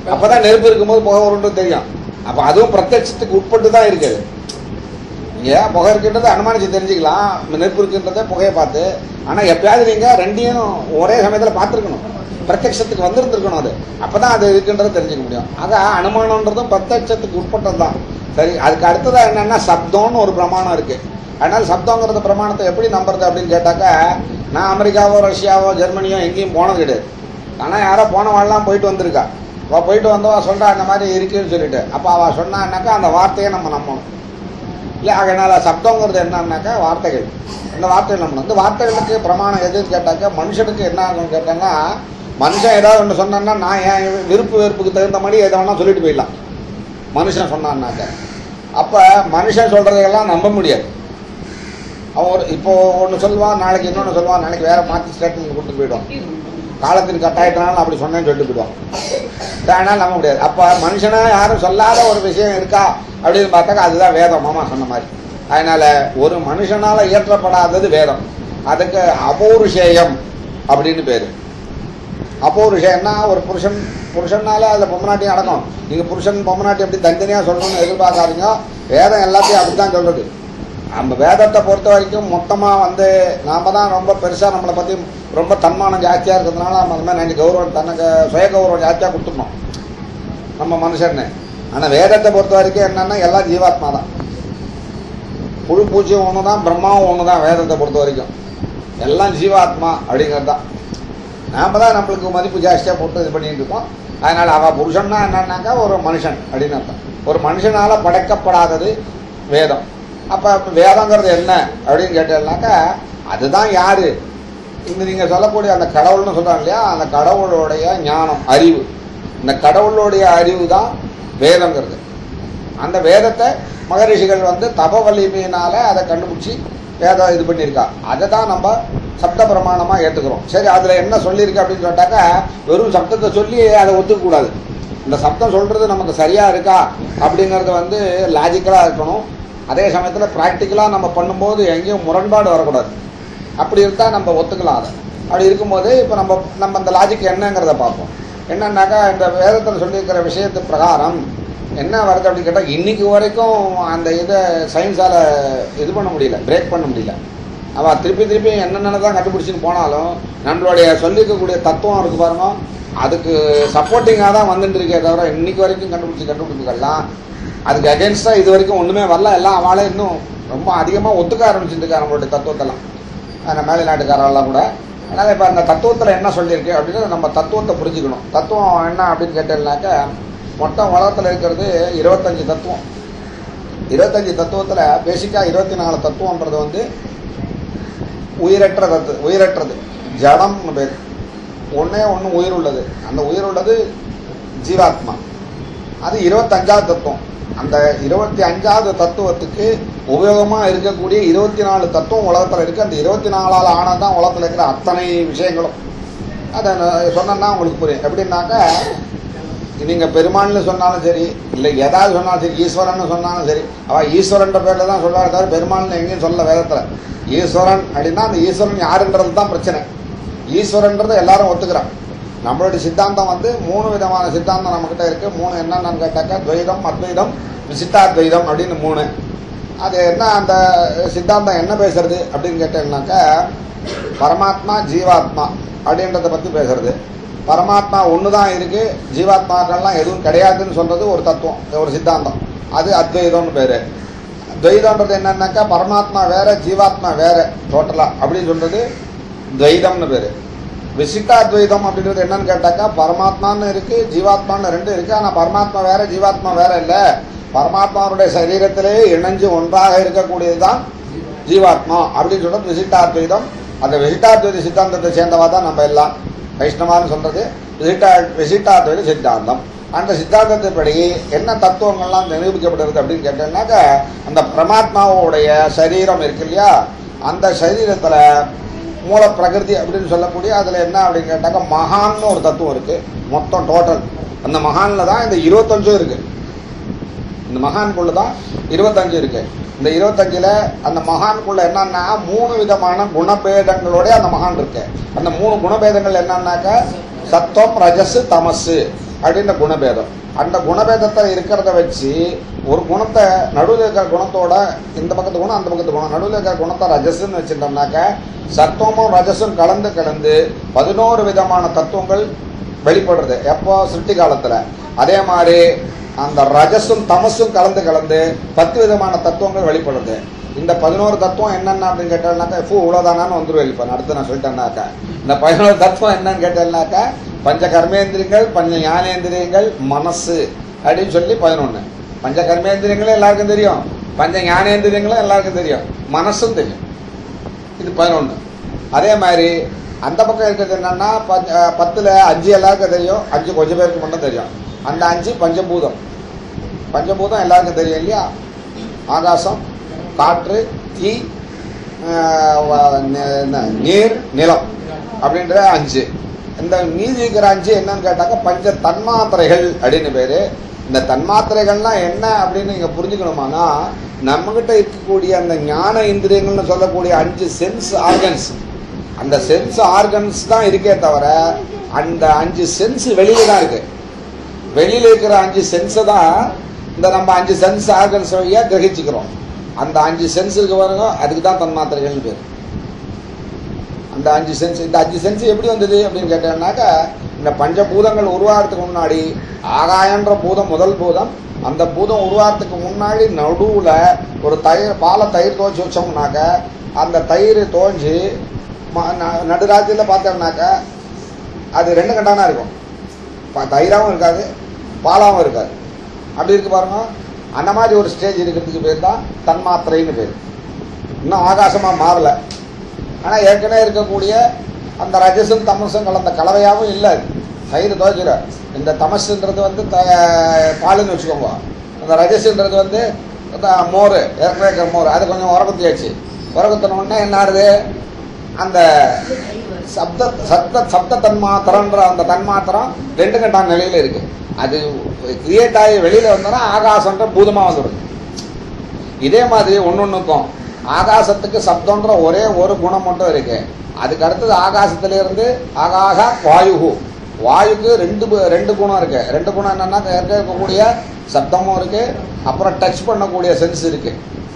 அப்பதான் நெருப்பு இருக்கும்போது புகை வரும்னு தெரியும் அப்ப அதுவும் பிரத்யட்சத்துக்கு உட்பட்டு தான் இருக்குது நீங்க புகை இருக்கின்றதை அனுமானிச்சு தெரிஞ்சுக்கலாம் நெருப்பு இருக்கின்றதை புகையை பார்த்து ஆனா எப்பயாவது நீங்க ரெண்டையும் ஒரே சமயத்துல பார்த்துருக்கணும் பிரத்யட்சத்துக்கு வந்திருந்திருக்கணும் அது அப்பதான் அது இருக்குன்றதை தெரிஞ்சுக்க முடியும் ஆக அனுமானம்ன்றதும் பிரத்யட்சத்துக்கு உட்பட்டது தான் சரி அதுக்கு அடுத்ததா என்னன்னா சப்தம்னு ஒரு பிரமாணம் இருக்கு அதனால சப்தங்கிறத பிரமாணத்தை எப்படி நம்புறது அப்படின்னு கேட்டாக்கா நான் அமெரிக்காவோ ரஷ்யாவோ ஜெர்மனியோ எங்கேயும் போனது கிடையாது ஆனா யாரோ போனவாள்லாம் போயிட்டு வந்திருக்கா அவள் போயிட்டு வந்தவா சொல்றா அந்த மாதிரி இருக்குன்னு சொல்லிட்டு அப்போ அவள் சொன்னான்னாக்கா அந்த வார்த்தையை நம்ம நம்பணும் இல்லை அதனால சப்தங்கிறது என்னன்னாக்கா வார்த்தைகள் இந்த வார்த்தைகள் நம்ம இந்த வார்த்தைகளுக்கு பிரமாணம் எதுன்னு கேட்டாக்கா மனுஷனுக்கு என்ன ஆகும்னு கேட்டாங்கன்னா மனுஷன் ஏதாவது ஒன்று சொன்னான்னா நான் என் விருப்பு வெறுப்புக்கு தகுந்த மாதிரி எதை வேணா சொல்லிட்டு போயிடலாம் மனுஷன் சொன்னான்னாக்க அப்போ மனுஷன் சொல்றதையெல்லாம் நம்ப முடியாது அவன் ஒரு இப்போ ஒன்று சொல்லுவான் நாளைக்கு இன்னொன்று சொல்லுவான் நாளைக்கு வேற மாற்றி ஸ்டேட்மெண்ட் கொடுத்து போயிடுவான் காலத்தின் கட்டாயத்தினால அப்படி சொன்னேன்னு சொல்லிட்டு போயிடுவான் அதனால் நம்ப முடியாது அப்போ மனுஷனா யாரும் சொல்லாத ஒரு விஷயம் இருக்கா அப்படின்னு பார்த்தாக்கா அதுதான் வேதம் மாமா சொன்ன மாதிரி அதனால ஒரு மனுஷனால இயற்றப்படாதது வேதம் அதுக்கு அபௌருஷேயம் அப்படின்னு பேரு அபௌருஷேயம்னா ஒரு புருஷன் புருஷனால அதில் பொம்மநாட்டியும் அடங்கும் நீங்க புருஷன் பொம்மநாட்டி எப்படி தனித்தனியாக சொல்லணும்னு எதிர்பார்க்காதீங்க வேதம் எல்லாத்தையும் அப்படித்தான் சொல்றது நம்ம வேதத்தை பொறுத்த வரைக்கும் மொத்தமா வந்து நாம தான் ரொம்ப பெருசா நம்மளை பத்தி ரொம்ப தன்மானம் ஜாஸ்தியா இருக்கிறதுனால நம்ம அந்த மாதிரி நினைச்சு கௌரவம் தனக்கு சுய கௌரவம் ஜாஸ்தியா கொடுத்துக்கணும் நம்ம மனுஷன்னு ஆனா வேதத்தை பொறுத்த வரைக்கும் என்னன்னா எல்லாம் ஜீவாத்மா தான் புழு பூச்சியும் ஒன்று தான் பிரம்மாவும் ஒன்று தான் வேதத்தை பொறுத்த வரைக்கும் எல்லாம் ஜீவாத்மா அப்படிங்கிறது தான் நாம தான் நம்மளுக்கு மதிப்பு ஜாஸ்தியாக போட்டு இது பண்ணிட்டு இருக்கோம் அதனால அவ புருஷன்னா என்னன்னாக்கா ஒரு மனுஷன் அப்படின்னு அர்த்தம் ஒரு மனுஷனால படைக்கப்படாதது வேதம் அப்ப வேதங்கிறது என்ன அப்படின்னு கேட்டீங்கன்னாக்கா அதுதான் யாரு இந்த நீங்க சொல்லக்கூடிய அந்த கடவுள்னு சொல்றாங்க இல்லையா அந்த கடவுளுடைய ஞானம் அறிவு இந்த கடவுளுடைய அறிவு தான் வேதங்கிறது அந்த வேதத்தை மகரிஷிகள் வந்து தப வலிமையினால அதை கண்டுபிடிச்சி வேதம் இது பண்ணியிருக்கா அதை தான் நம்ம சப்த பிரமாணமா ஏத்துக்கிறோம் சரி அதுல என்ன சொல்லியிருக்கு அப்படின்னு கேட்டாக்கா வெறும் சப்தத்தை சொல்லி அதை ஒத்துக்க கூடாது இந்த சப்தம் சொல்றது நமக்கு சரியா இருக்கா அப்படிங்கறது வந்து லாஜிக்கலா இருக்கணும் அதே சமயத்துல பிராக்டிக்கலா நம்ம பண்ணும்போது எங்கேயும் முரண்பாடு வரக்கூடாது அப்படி இருந்தா நம்ம ஒத்துக்கலாம் அதை அப்படி இருக்கும்போது இப்போ நம்ம நம்ம அந்த லாஜிக் என்னங்கிறத பார்ப்போம் என்னன்னாக்கா இந்த வேதத்தில் சொல்லியிருக்கிற விஷயத்து பிரகாரம் என்ன வருது அப்படின்னு கேட்டால் இன்னைக்கு வரைக்கும் அந்த இதை சயின்ஸால இது பண்ண முடியல பிரேக் பண்ண முடியல அவன் திருப்பி திருப்பி என்னென்ன தான் கண்டுபிடிச்சின்னு போனாலும் நம்மளுடைய சொல்லியிருக்கக்கூடிய தத்துவம் இருக்கு பாருங்க அதுக்கு சப்போர்ட்டிங்காக தான் வந்துட்டு இருக்கே தவிர இன்னைக்கு வரைக்கும் கண்டுபிடிச்சி கண்டுபிடிச்சிக்கலாம் அதுக்கு அகேன்ஸ்டாக இது வரைக்கும் ஒன்றுமே வரல எல்லாம் அவளே இன்னும் ரொம்ப அதிகமாக ஒத்துக்க ஆரம்பிச்சுட்டு இருக்கா நம்மளுடைய தத்துவத்தெல்லாம் அந்த மேலை நாட்டுக்காரெல்லாம் கூட அதனால் இப்போ அந்த தத்துவத்தில் என்ன சொல்லியிருக்கு அப்படின்னு நம்ம தத்துவத்தை புரிஞ்சுக்கணும் தத்துவம் என்ன அப்படின்னு கேட்டீங்கன்னாக்கா மொத்தம் உலகத்தில் இருக்கிறது இருபத்தஞ்சு தத்துவம் இருபத்தஞ்சு தத்துவத்தில் பேசிக்காக இருபத்தி நாலு தத்துவன்றது வந்து உயிரற்ற தத்து உயிரற்றது ஜடம்னு பேர் ஒன்றே ஒன்று உயிர் உள்ளது அந்த உயிர் உள்ளது ஜீவாத்மா அது இருபத்தஞ்சாவது தத்துவம் அந்த இருபத்தி அஞ்சாவது தத்துவத்துக்கு உபயோகமா இருக்கக்கூடிய இருபத்தி நாலு தத்துவம் உலகத்துல இருக்கு அந்த இருபத்தி நாலால் ஆனதான் உலகத்துல இருக்கிற அத்தனை விஷயங்களும் அதை நான் சொன்னேன்னா உங்களுக்கு புரியும் எப்படின்னாக்கா நீங்க பெருமாள்னு சொன்னாலும் சரி இல்லை ஏதாவது சொன்னாலும் சரி ஈஸ்வரன் சொன்னாலும் சரி அவ ஈஸ்வரன்ற பேர்ல தான் சொல்றாரு தவிர பெருமாள்னு எங்கேயும் சொல்ல வேதத்துல ஈஸ்வரன் அப்படின்னா அந்த ஈஸ்வரன் யாருன்றது தான் பிரச்சனை ஈஸ்வரன்றதை எல்லாரும் ஒத்துக்கிறான் நம்மளுடைய சித்தாந்தம் வந்து மூணு விதமான சித்தாந்தம் நம்மக்கிட்ட இருக்கு மூணு என்னென்னு கேட்டாக்கா துவைதம் அத்வைதம் விசிட்டாத்வைதம் அப்படின்னு மூணு அது என்ன அந்த சித்தாந்தம் என்ன பேசுறது அப்படின்னு கேட்டீங்கன்னாக்கா பரமாத்மா ஜீவாத்மா அப்படின்றத பத்தி பேசுறது பரமாத்மா ஒன்று தான் இருக்கு ஜீவாத்மாக்கள்லாம் எதுவும் கிடையாதுன்னு சொல்றது ஒரு தத்துவம் ஒரு சித்தாந்தம் அது அத்வைதம்னு பேரு துவைதம்ன்றது என்னன்னாக்கா பரமாத்மா வேற ஜீவாத்மா வேற டோட்டலா அப்படின்னு சொல்றது துவைதம்னு பேரு விசிட்டாத்வைதம் அப்படின்றது என்னன்னு கேட்டாக்கா பரமாத்மான்னு இருக்கு ஜீவாத்மான்னு ரெண்டு இருக்கு ஆனா பரமாத்மா வேற ஜீவாத்மா வேற இல்ல பரமாத்மாவுடைய சரீரத்திலே இணைஞ்சு ஒன்றாக இருக்கக்கூடியதுதான் ஜீவாத்மா அப்படின்னு சொல்றது விசிட்டாத்வைதம் அந்த விசிட்டாத்வைத சித்தாந்தத்தை சேர்ந்தவா தான் நம்ம எல்லாம் வைஷ்ணவான்னு சொல்றது விசிட்டா விசிட்டாத்வைத சித்தாந்தம் அந்த சித்தாந்தத்தின்படி என்ன தத்துவங்கள்லாம் நிரூபிக்கப்படுறது அப்படின்னு கேட்டீங்கன்னாக்கா அந்த பரமாத்மாவுடைய சரீரம் இருக்கு இல்லையா அந்த சரீரத்துல மூல பிரகிருதி அப்படின்னு சொல்லக்கூடிய அதுல என்ன அப்படின்னு கேட்டாக்கா மகான்னு ஒரு தத்துவம் இருக்கு மொத்தம் டோட்டல் அந்த மகான்ல தான் இந்த இருபத்தஞ்சும் இருக்கு இந்த மகான்குள்ள தான் இருபத்தஞ்சு இருக்கு இந்த இருபத்தஞ்சுல அந்த மகான்குள்ள என்னன்னா மூணு விதமான குணபேதங்களோட அந்த மகான் இருக்கு அந்த மூணு குணபேதங்கள் என்னன்னாக்கா சத்துவம் ரஜஸ் தமசு அப்படின்ற குணபேதம் அந்த குணபேதத்தை இருக்கிறத வச்சு ஒரு குணத்தை நடுவில் இருக்கிற குணத்தோட இந்த பக்கத்து குணம் அந்த பக்கத்து குணம் நடுவில் இருக்கிற குணத்தை ரஜஸ்ன்னு வச்சுட்டோம்னாக்க சத்துவமும் ரஜஸும் கலந்து கலந்து பதினோரு விதமான தத்துவங்கள் வெளிப்படுறது எப்போ சிருஷ்டி காலத்துல அதே மாதிரி அந்த ரஜஸும் தமசும் கலந்து கலந்து பத்து விதமான தத்துவங்கள் வெளிப்படுறது இந்த பதினோரு தத்துவம் என்னென்ன அப்படின்னு கேட்டேன்னாக்கா ஃபூ இவ்வளோதானான்னு வந்துருவேன் இப்போ அடுத்து நான் சொல்லிட்டேன்னாக்கா இந்த பதினோரு தத்துவம் என்னன்னு கேட்டேன்னாக்கா பஞ்ச கர்மேந்திரியங்கள் பஞ்ச ஞானேந்திரியங்கள் மனசு அப்படின்னு சொல்லி பதினொன்று பஞ்ச கர்மேந்திரியங்களும் எல்லாருக்கும் தெரியும் பஞ்ச ஞானேந்திரியங்களும் எல்லாருக்கும் தெரியும் மனசும் தெரியும் இது பதினொன்று அதே மாதிரி அந்த பக்கம் இருக்கிறது என்னன்னா பஞ்ச அஹ் பத்துல அஞ்சு எல்லாருக்கும் தெரியும் அஞ்சு கொஞ்சம் பேருக்கு மட்டும் தெரியும் அந்த அஞ்சு பஞ்சபூதம் பஞ்சபூதம் எல்லாருக்கும் தெரியும் இல்லையா ஆகாசம் காற்று தீ அஹ் வ- நெ- என்ன, நீர் நிலம் அப்படின்ற அஞ்சு இந்த மீதி இருக்கிற அஞ்சு என்னன்னு கேட்டாக்க பஞ்ச தன்மாத்திரைகள் அப்படின்னு பேரு இந்த தன்மாத்திரைகள்னா என்ன அப்படின்னு நீங்க புரிஞ்சுக்கணுமானா நம்மகிட்ட இருக்கக்கூடிய அந்த ஞான இந்திரியங்கள்னு சொல்லக்கூடிய அஞ்சு சென்ஸ் ஆர்கன்ஸ் அந்த சென்ஸ் ஆர்கன்ஸ் தான் இருக்கே தவிர அந்த அஞ்சு சென்ஸ் வெளியில தான் இருக்கு வெளியில இருக்கிற அஞ்சு சென்ஸை தான் இந்த நம்ம அஞ்சு சென்ஸ் ஆர்கன்ஸ் வழியா கிரகிச்சுக்கிறோம் அந்த அஞ்சு சென்ஸ் இருக்கு பாருங்க அதுக்கு தான் தன்மாத்திரைகள்னு பேர் அந்த அஞ்சு சென்ஸ் இந்த அஞ்சு சென்ஸ் எப்படி வந்தது அப்படின்னு கேட்டேன்னாக்கா இந்த பஞ்சபூதங்கள் உருவாகிறதுக்கு முன்னாடி ஆகாயன்ற பூதம் முதல் பூதம் அந்த பூதம் உருவாகிறதுக்கு முன்னாடி நடுவுல ஒரு தயிர் பாலை தயிர் துவச்சி வச்சோம்னாக்க அந்த தயிர் தோஞ்சு ம- ந- நடுராத்திரியில் பார்த்தோம்னாக்கா அது ரெண்டு கண்டானா இருக்கும் ப- தயிராகவும் இருக்காது பாலாவும் இருக்காது அப்படி இருக்கு பாருங்க அந்த மாதிரி ஒரு ஸ்டேஜ் இருக்கிறதுக்கு பேர் தான் தன்மாத்திரைன்னு பேர் இன்னும் ஆகாசமா மாறல ஆனா ஏற்கனவே இருக்கக்கூடிய அந்த ரஜசும் தமசும் கலந்த கலவையாகவும் இல்லை அது. தயிர் துவைக்கிற இந்த தமசுன்றது வந்து த பாலுன்னு வச்சுக்கோங்க அந்த ரஜசுன்றது வந்து இந்த மோர் ஏற்கனவே இருக்கிற மோர் அது கொஞ்சம் உரகுத்தியாச்சு உரகுத்தின உடனே என்ன ஆகுது அந்த சப்த சப்த சப்த தன்மாத்திரன்ற அந்த தன்மாத்திரம் ரெண்டு கண்டான நிலையில இருக்கு அது கிரியேட் ஆகி வெளியில வந்தோன்னா ஆகாசன்ற பூதமா வந்துடுது இதே மாதிரி ஒன்னொன்னுக்கும் ஆகாசத்துக்கு சப்தம்ன்ற ஒரே ஒரு குணம் மட்டும் இருக்கு அதுக்கு அடுத்தது ஆகாசத்துல இருந்து ஆகாச வாயு வாயுக்கு ரெண்டு பு- ரெண்டு குணம் இருக்கு ரெண்டு குணம் என்னன்னா ஏற்கனவே இருக்கக்கூடிய சப்தமும் இருக்கு அப்புறம் டச் பண்ணக்கூடிய சென்ஸ் இருக்கு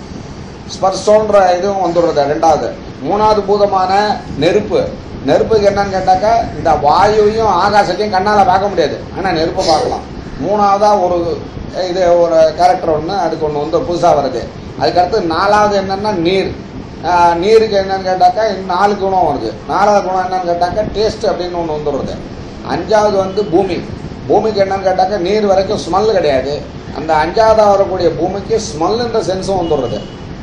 ஸ்பர்ஷன்ற இதுவும் வந்துடுறது ரெண்டாவது மூணாவது பூதமான நெருப்பு நெருப்புக்கு என்னன்னு கேட்டாக்கா இந்த வாயுவையும் ஆகாசத்தையும் கண்ணால பார்க்க முடியாது ஆனா நெருப்பை பார்க்கலாம் மூணாவதா ஒரு இது ஒரு கேரக்டர் ஒன்று அதுக்கு ஒன்று வந்து புதுசாக வருது அதுக்கடுத்து நாலாவது என்னன்னா நீர் ஆஹ் நீருக்கு என்னன்னு கேட்டாக்கா இன்னும் நாலு குணம் வருது நாலாவது குணம் என்னன்னு கேட்டாக்கா டேஸ்ட் அப்படின்னு ஒன்று வந்துடுறது அஞ்சாவது வந்து பூமி பூமிக்கு என்னன்னு கேட்டாக்கா நீர் வரைக்கும் ஸ்மெல் கிடையாது அந்த அஞ்சாவதாக வரக்கூடிய பூமிக்கு ஸ்மெல்லுன்ற சென்ஸும் வந்துடுறது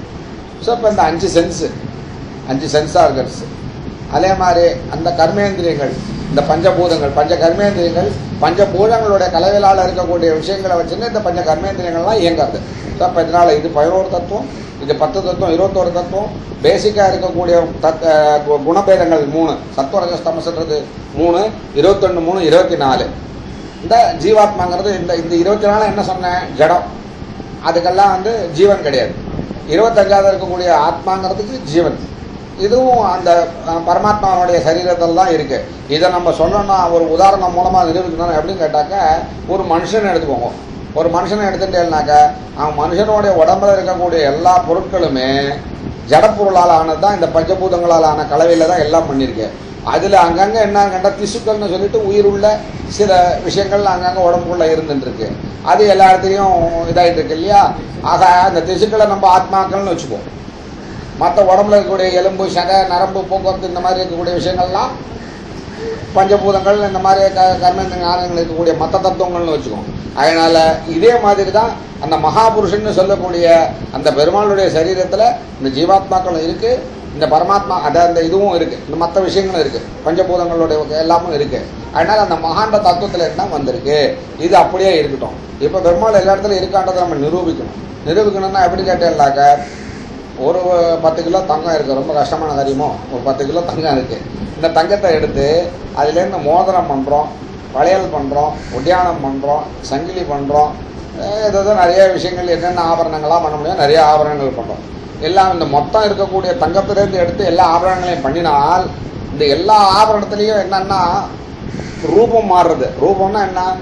ஸோ இப்போ இந்த அஞ்சு சென்ஸு அஞ்சு சென்ஸ் ஆர்கன்ஸ் அதே மாதிரி அந்த கர்மேந்திரியங்கள் இந்த பஞ்சபூதங்கள் பஞ்ச கர்மேந்திரியங்கள் பஞ்சபூதங்களுடைய கலவையிலால் இருக்கக்கூடிய விஷயங்களை வச்சுன்னு இந்த பஞ்ச கர்மேந்திரியங்கள்லாம் இயங்காது ஸோ அப்போ இதனால் இது பதினோரு தத்துவம் இது பத்து தத்துவம் இருபத்தோரு தத்துவம் பேசிக்காக இருக்கக்கூடிய தத் அஹ் கு- குணபேதங்கள் மூணு சத்வரஜஸ் தமசுன்றது மூணு இருபத்தொன்று மூணு இருபத்தி நாலு இந்த ஜீவாத்மாங்கிறது இந்த இந்த இருபத்தி நாலு என்ன சொன்னேன் ஜடம் அதுக்கெல்லாம் வந்து ஜீவன் கிடையாது இருபத்தஞ்சாவது இருக்கக்கூடிய ஆத்மாங்கிறதுக்கு ஜீவன் இதுவும் அந்த அஹ், பரமாத்மாவுடைய சரீரத்தில் தான் இருக்கு இதை நம்ம சொல்லணும்னா ஒரு உதாரணம் மூலமாக நிரூபிக்கணும் எப்படின்னு கேட்டாக்க ஒரு மனுஷனை எடுத்துக்கோங்க ஒரு மனுஷனை எடுத்துட்டேன்னாக்க அவன் மனுஷனுடைய உடம்புல இருக்கக்கூடிய எல்லா பொருட்களுமே ஜடப்பொருளால் ஆனது தான் இந்த பஞ்சபூதங்களால் ஆன கலவையில தான் எல்லாம் பண்ணியிருக்கு அதில் அங்கங்கே என்ன கேட்டால் திசுக்கள்னு சொல்லிட்டு உயிர் உள்ள சில விஷயங்கள் அங்கங்கே உடம்புக்குள்ள இருந்துட்டு இருக்கு அது எல்லா இடத்துலையும் இதாயிட்டு இருக்கு இல்லையா ஆக அந்த திசுக்களை நம்ம ஆத்மாக்கள்னு வச்சுக்குவோம் மற்ற உடம்புல இருக்கக்கூடிய எலும்பு சதை நரம்பு போக்குவரத்து இந்த மாதிரி இருக்கக்கூடிய விஷயங்கள்லாம் பஞ்சபூதங்கள் இந்த மாதிரி க கர்மேந்திர ஞானங்கள் இருக்கக்கூடிய மற்ற தத்துவங்கள்னு வச்சுக்கோம் அதனால இதே மாதிரி தான் அந்த மகாபுருஷன்னு சொல்லக்கூடிய அந்த பெருமாளுடைய சரீரத்தில் இந்த ஜீவாத்மாக்களும் இருக்கு இந்த பரமாத்மா அத அந்த இதுவும் இருக்கு இந்த மற்ற விஷயங்களும் இருக்கு பஞ்சபூதங்களுடைய எல்லாமும் இருக்கு அதனால அந்த மகாண்ட தத்துவத்தில் என்ன வந்திருக்கு இது அப்படியே இருக்கட்டும் இப்போ பெருமாள் எல்லா இடத்துலையும் இருக்கான்றதை நம்ம நிரூபிக்கணும் நிரூபிக்கணும்னா எப்படி கேட்டேன்னாக்க ஒரு பத்து கிலோ தங்கம் இருக்கு ரொம்ப கஷ்டமான காரியமோ ஒரு பத்து கிலோ தங்கம் இருக்கு இந்த தங்கத்தை எடுத்து அதுலேருந்து மோதிரம் பண்ணுறோம் வளையல் பண்ணுறோம் ஒட்டியானம் பண்ணுறோம் சங்கிலி பண்ணுறோம் ஏதோ நிறைய விஷயங்கள் என்னென்ன ஆபரணங்களாக பண்ண முடியும் நிறைய ஆபரணங்கள் பண்ணுறோம் எல்லாம் இந்த மொத்தம் இருக்கக்கூடிய தங்கத்திலேருந்து எடுத்து எல்லா ஆபரணங்களையும் பண்ணினால் இந்த எல்லா ஆபரணத்துலேயும் என்னன்னா ரூபம் மாறுறது ரூபம்னா என்ன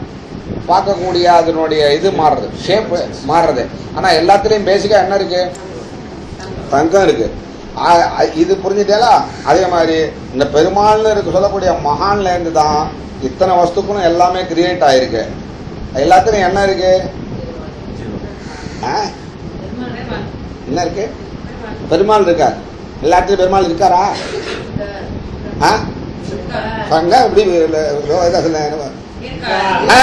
பார்க்கக்கூடிய அதனுடைய இது மாறுறது ஷேப் மாறுறது ஆனா எல்லாத்துலயும் பேசிக்கா என்ன இருக்கு தங்கம் இருக்கு ஆ- அ- இது புரிஞ்சுட்டேலா அதே மாதிரி இந்த பெருமாள்னு இருக்கு சொல்லக்கூடிய மகான்ல இருந்து தான் இத்தனை வஸ்துக்களும் எல்லாமே கிரியேட் ஆயிருக்கு எல்லாத்துலயும் என்ன இருக்கு ஆ? என்ன இருக்கு பெருமாள் இருக்கார் எல்லாத்துலயும் பெருமாள் இருக்காரா ஆ? அங்க இப்படி இதை சொல்ல ஆ.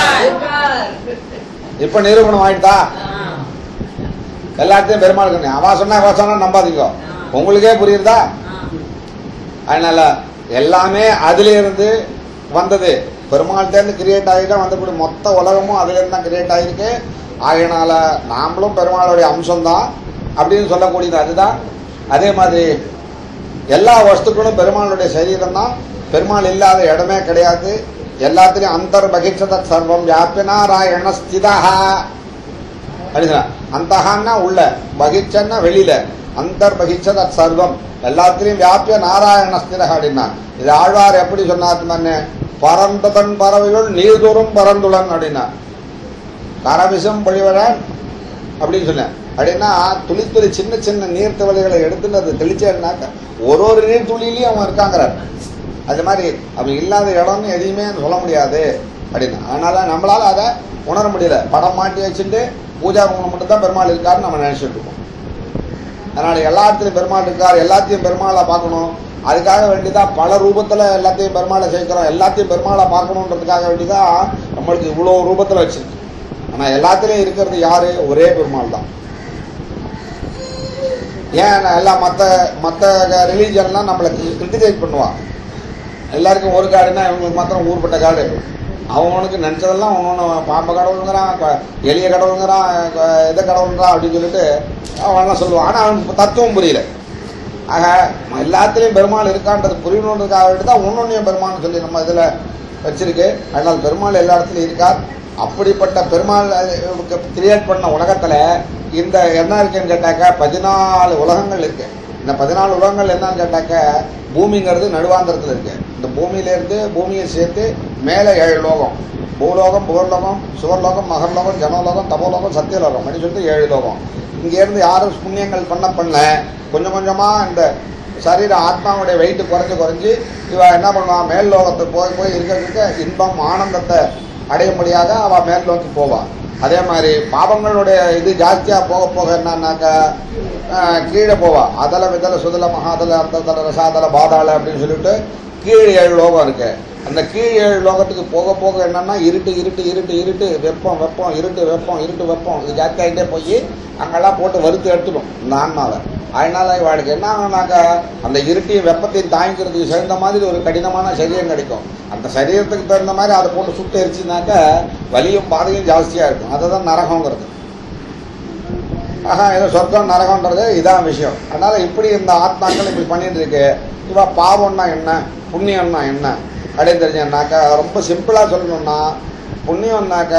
இப்ப நிரூபணம் ஆயிட்டா எல்லாத்தையும் பெருமாள் இருக்கு அவன் சொன்னா அவன் சொன்னா நம்பாதீங்க உங்களுக்கே புரியுறதா அதனால எல்லாமே அதுல இருந்து வந்தது பெருமாள்கிட்ட இருந்து கிரியேட் ஆகிதான் வந்தக்கூடிய மொத்த உலகமும் அதுல இருந்து தான் கிரியேட் ஆகிருக்கு ஆகையினால நாமளும் பெருமாளுடைய அம்சம்தான் அப்படின்னு சொல்லக்கூடியது அதுதான் அதே மாதிரி எல்லா வஸ்துக்களும் பெருமாளுடைய சரீரம் தான் பெருமாள் இல்லாத இடமே கிடையாது எல்லாத்திலையும் அந்தர் பகிச்சத சர்வம் வியாபினாராயண ஸ்திதா அப்படின்னா அந்தகான்னா உள்ள பகிச்சன்னா வெளியில அந்தர் பகிச்சத சர்வம் எல்லாத்திலையும் வியாபிய நாராயண ஸ்திரக அப்படின்னா இது ஆழ்வார் எப்படி சொன்னார் மன்னே பரந்ததன் பறவைகள் நீர்தோறும் பரந்துளன் அப்படின்னா கரவிசம் பொழிவழான் அப்படின்னு சொன்னேன் அப்படின்னா துளி துளி சின்ன சின்ன நீர் துளிகளை எடுத்துன்னு அதை தெளிச்சேன்னாக்க ஒரு ஒரு நீர் துளியிலையும் அவன் இருக்காங்கிறார் அது மாதிரி அவன் இல்லாத இடம்னு எதையுமே சொல்ல முடியாது அப்படின்னு அதனால நம்மளால அதை உணர முடியல படம் மாட்டி வச்சுட்டு பூஜா ரூமில் மட்டும் தான் பெருமாள் இருக்காருன்னு நம்ம நினைச்சிட்டு இருக்கோம் அதனால எல்லாத்துலையும் பெருமாள் இருக்கார் எல்லாத்தையும் பெருமாளை பார்க்கணும் அதுக்காக வேண்டிதான் பல ரூபத்துல எல்லாத்தையும் பெருமாளை சேர்க்கிறோம் எல்லாத்தையும் பெருமாளை பார்க்கணுன்றதுக்காக வேண்டிதான் நம்மளுக்கு இவ்வளோ ரூபத்துல வச்சிருக்கு ஆனா எல்லாத்துலயும் இருக்கிறது யாரு ஒரே பெருமாள் தான் ஏன் எல்லாம் மற்ற மற்ற ரிலீஜன்லாம் நம்மளை கிரிட்டிசைஸ் பண்ணுவா எல்லாருக்கும் ஒரு காடுன்னா இவங்களுக்கு மாத்திரம் ஊர்பட்ட காடு அவனுக்கு நினச்சதெல்லாம் ஒன்று பாம்பு கடவுளுங்கிறான் க- எளிய கடவுளுங்கிறான் க- இதை கடவுளுங்கிறான் அப்படின்னு சொல்லிட்டு அவன்லாம் சொல்லுவான் ஆனால் அவனுக்கு தத்துவம் புரியல ஆக எல்லாத்துலேயும் பெருமாள் இருக்கான்றது புரியணுன்றதுக்காக வேண்டி தான் ஒன்னொன்னையும் பெருமாள்னு சொல்லி நம்ம இதில் வச்சிருக்கு அதனால் பெருமாள் எல்லா இடத்துலையும் இருக்கார் அப்படிப்பட்ட பெருமாள் கிரியேட் பண்ண உலகத்தில் இந்த என்ன இருக்குன்னு கேட்டாக்கா பதினாலு உலகங்கள் இருக்கு இந்த பதினாலு உலகங்கள் என்னன்னு கேட்டாக்க பூமிங்கிறது நடுவாந்திரத்தில் இருக்கு இந்த பூமியிலேருந்து பூமியை சேர்த்து மேலே ஏழு லோகம் பூலோகம் புகர்லோகம் சுவர்லோகம் மகர்லோகம் ஜனலோகம் தபோலோகம் சத்தியலோகம் அப்படின்னு சொல்லிட்டு ஏழு லோகம் இங்கேருந்து யாரும் புண்ணியங்கள் பண்ண பண்ண கொஞ்சம் கொஞ்சமாக இந்த சரீர ஆத்மாவுடைய வெயிட் குறைஞ்சு குறைஞ்சு இவ என்ன பண்ணுவான் மேல் லோகத்துக்கு போய் போய் இருக்க இருக்க இன்பம் ஆனந்தத்தை அடையும்படியாக அவ மேல் நோக்கி போவான் அதே மாதிரி பாவங்களுடைய இது ஜாஸ்தியா போக போக என்னன்னாக்கா ஆஹ், கீழே போவா அதல விதல சுதல மகாதல அர்த்ததல ரசாதல பாதாள அப்படின்னு சொல்லிட்டு கீழ் ஏழு லோகம் இருக்கு அந்த கீழ் ஏழு லோகத்துக்கு போக போக என்னன்னா இருட்டு இருட்டு இருட்டு இருட்டு வெப்பம் வெப்பம் இருட்டு வெப்பம் இருட்டு வெப்பம் இது ஜாஸ்தி ஆகிட்டே போய் அங்கெல்லாம் போட்டு வறுத்து எடுத்துடும் இந்த ஆன்மாவை அதனால இவாளுக்கு என்ன ஆகும்னாக்கா அந்த இருட்டையும் வெப்பத்தையும் தாங்கிக்கிறதுக்கு சேர்ந்த மாதிரி ஒரு கடினமான சரீரம் கிடைக்கும் அந்த சரீரத்துக்கு தகுந்த மாதிரி அதை போட்டு சுட்டு எரிச்சுனாக்கா வலியும் பாதையும் ஜாஸ்தியா இருக்கும் அதுதான் நரகங்கிறது ஆஹா ஏதோ சொர்க்கம் நரகம்ன்றது இதான் விஷயம் அதனால இப்படி இந்த ஆத்மாக்கள் இப்படி பண்ணிட்டு இருக்கு இவ பாவம்னா என்ன புண்ணியம்னா என்ன அப்படின்னு தெரிஞ்சனாக்கா ரொம்ப சிம்பிளா சொல்லணும்னா புண்ணியம்னாக்க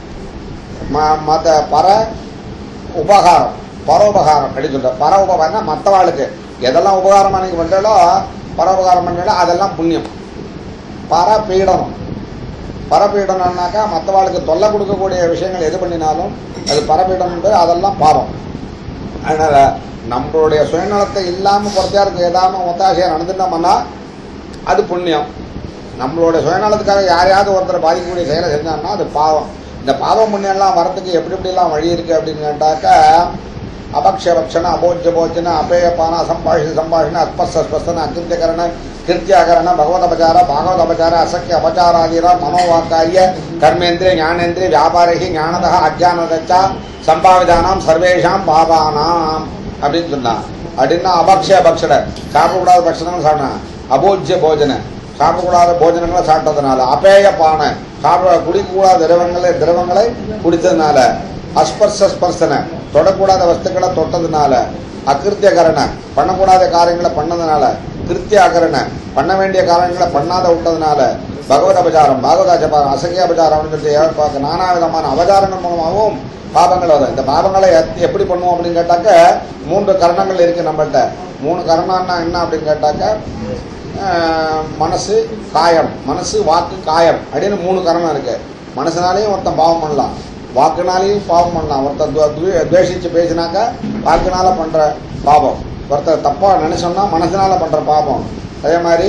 ம- மத பர உபகாரம் பரோபகாரம் அப்படின்னு சொல்ற பர உபகாரம்னா மற்றவாளுக்கு எதெல்லாம் உபகாரம் அன்னைக்கு பண்றாலோ பரோபகாரம் பண்றாலோ அதெல்லாம் புண்ணியம் பரபீடனம் பரபீடனம்னாக்கா மற்றவாளுக்கு தொல்லை கொடுக்கக்கூடிய விஷயங்கள் எது பண்ணினாலும் அது பரபீடனம் என்பது அதெல்லாம் பாவம் அதனால நம்மளுடைய சுயநலத்தை இல்லாம பொறுத்தியாருக்கு ஏதாவது ஒத்தாசையா நடந்துட்டோம்னா அது புண்ணியம் நம்மளோட சுயநலத்துக்காக யாரையாவது ஒருத்தரை பாதிக்கக்கூடிய செயலை செஞ்சாங்கன்னா அது பாவம் இந்த பாவம் புண்ணியம்லாம் வரத்துக்கு எப்படி எப்படிலாம் வழி இருக்கு அப்படின்னு கேட்டாக்கா அபக்ஷபக்ஷண அபோஜ போஜன அபேயபான சம்பாஷண சம்பாஷண அஸ்பஸ்த ஸ்பஸ்தன அகிருத்தியகரண கிருத்தியாகரண பகவதபச்சார பாகவதபச்சார அசக்கிய அபச்சாராதீர மனோவாக்காரிய கர்மேந்திரிய ஞானேந்திரிய வியாபாரிகி ஞானதா அஜானதச்சா சம்பாவிதானாம் சர்வேஷாம் பாபானாம் அப்படின்னு சொன்னான் அப்படின்னா அபக்ஷ பக்ஷட சாப்பிடக்கூடாத பட்சணம் சாப்பிட்டான் அபோஜ்ய போஜன சாப்பிடக்கூடாத போஜனங்களை சாப்பிட்டதுனால அபேய பானை சாப்பிட குடிக்கக்கூடாத திரவங்களை திரவங்களை குடித்ததுனால அஸ்பர்ச ஸ்பர்சன தொடக்கூடாத வஸ்துக்களை தொட்டதுனால அகிருத்தியகரண பண்ணக்கூடாத காரியங்களை பண்ணதுனால கிருத்தியாகரண பண்ண வேண்டிய காரியங்களை பண்ணாத விட்டதுனால பகவத் அபச்சாரம் பாகவத அபச்சாரம் அசங்கிய அபச்சாரம் அப்படின்னு சொல்லி ஏழு பார்க்க நானா விதமான அபச்சாரங்கள் மூலமாகவும் பாபங்கள் வரும் இந்த பாபங்களை எத்- எப்படி பண்ணுவோம் அப்படின்னு கேட்டாக்க மூன்று கரணங்கள் இருக்கு நம்மள்ட்ட மூணு கரணம்னா என்ன அப்படின்னு கேட்டாக்க ஆஹ், மனசு காயம் மனசு வாக்கு காயம் அப்படின்னு மூணு கரணம் இருக்கு மனசனாலையும் ஒருத்தன் பாவம் பண்ணலாம் வாக்குனாலையும் பாவம் பண்ணலாம் ஒருத்தன் துவ- துவே- துவேஷிச்சு பேசினாக்கா வாக்குனால பண்ற பாவம் ஒருத்தர் தப்பா நினைச்சோம்னா மனசனால பண்ற பாவம் அதே மாதிரி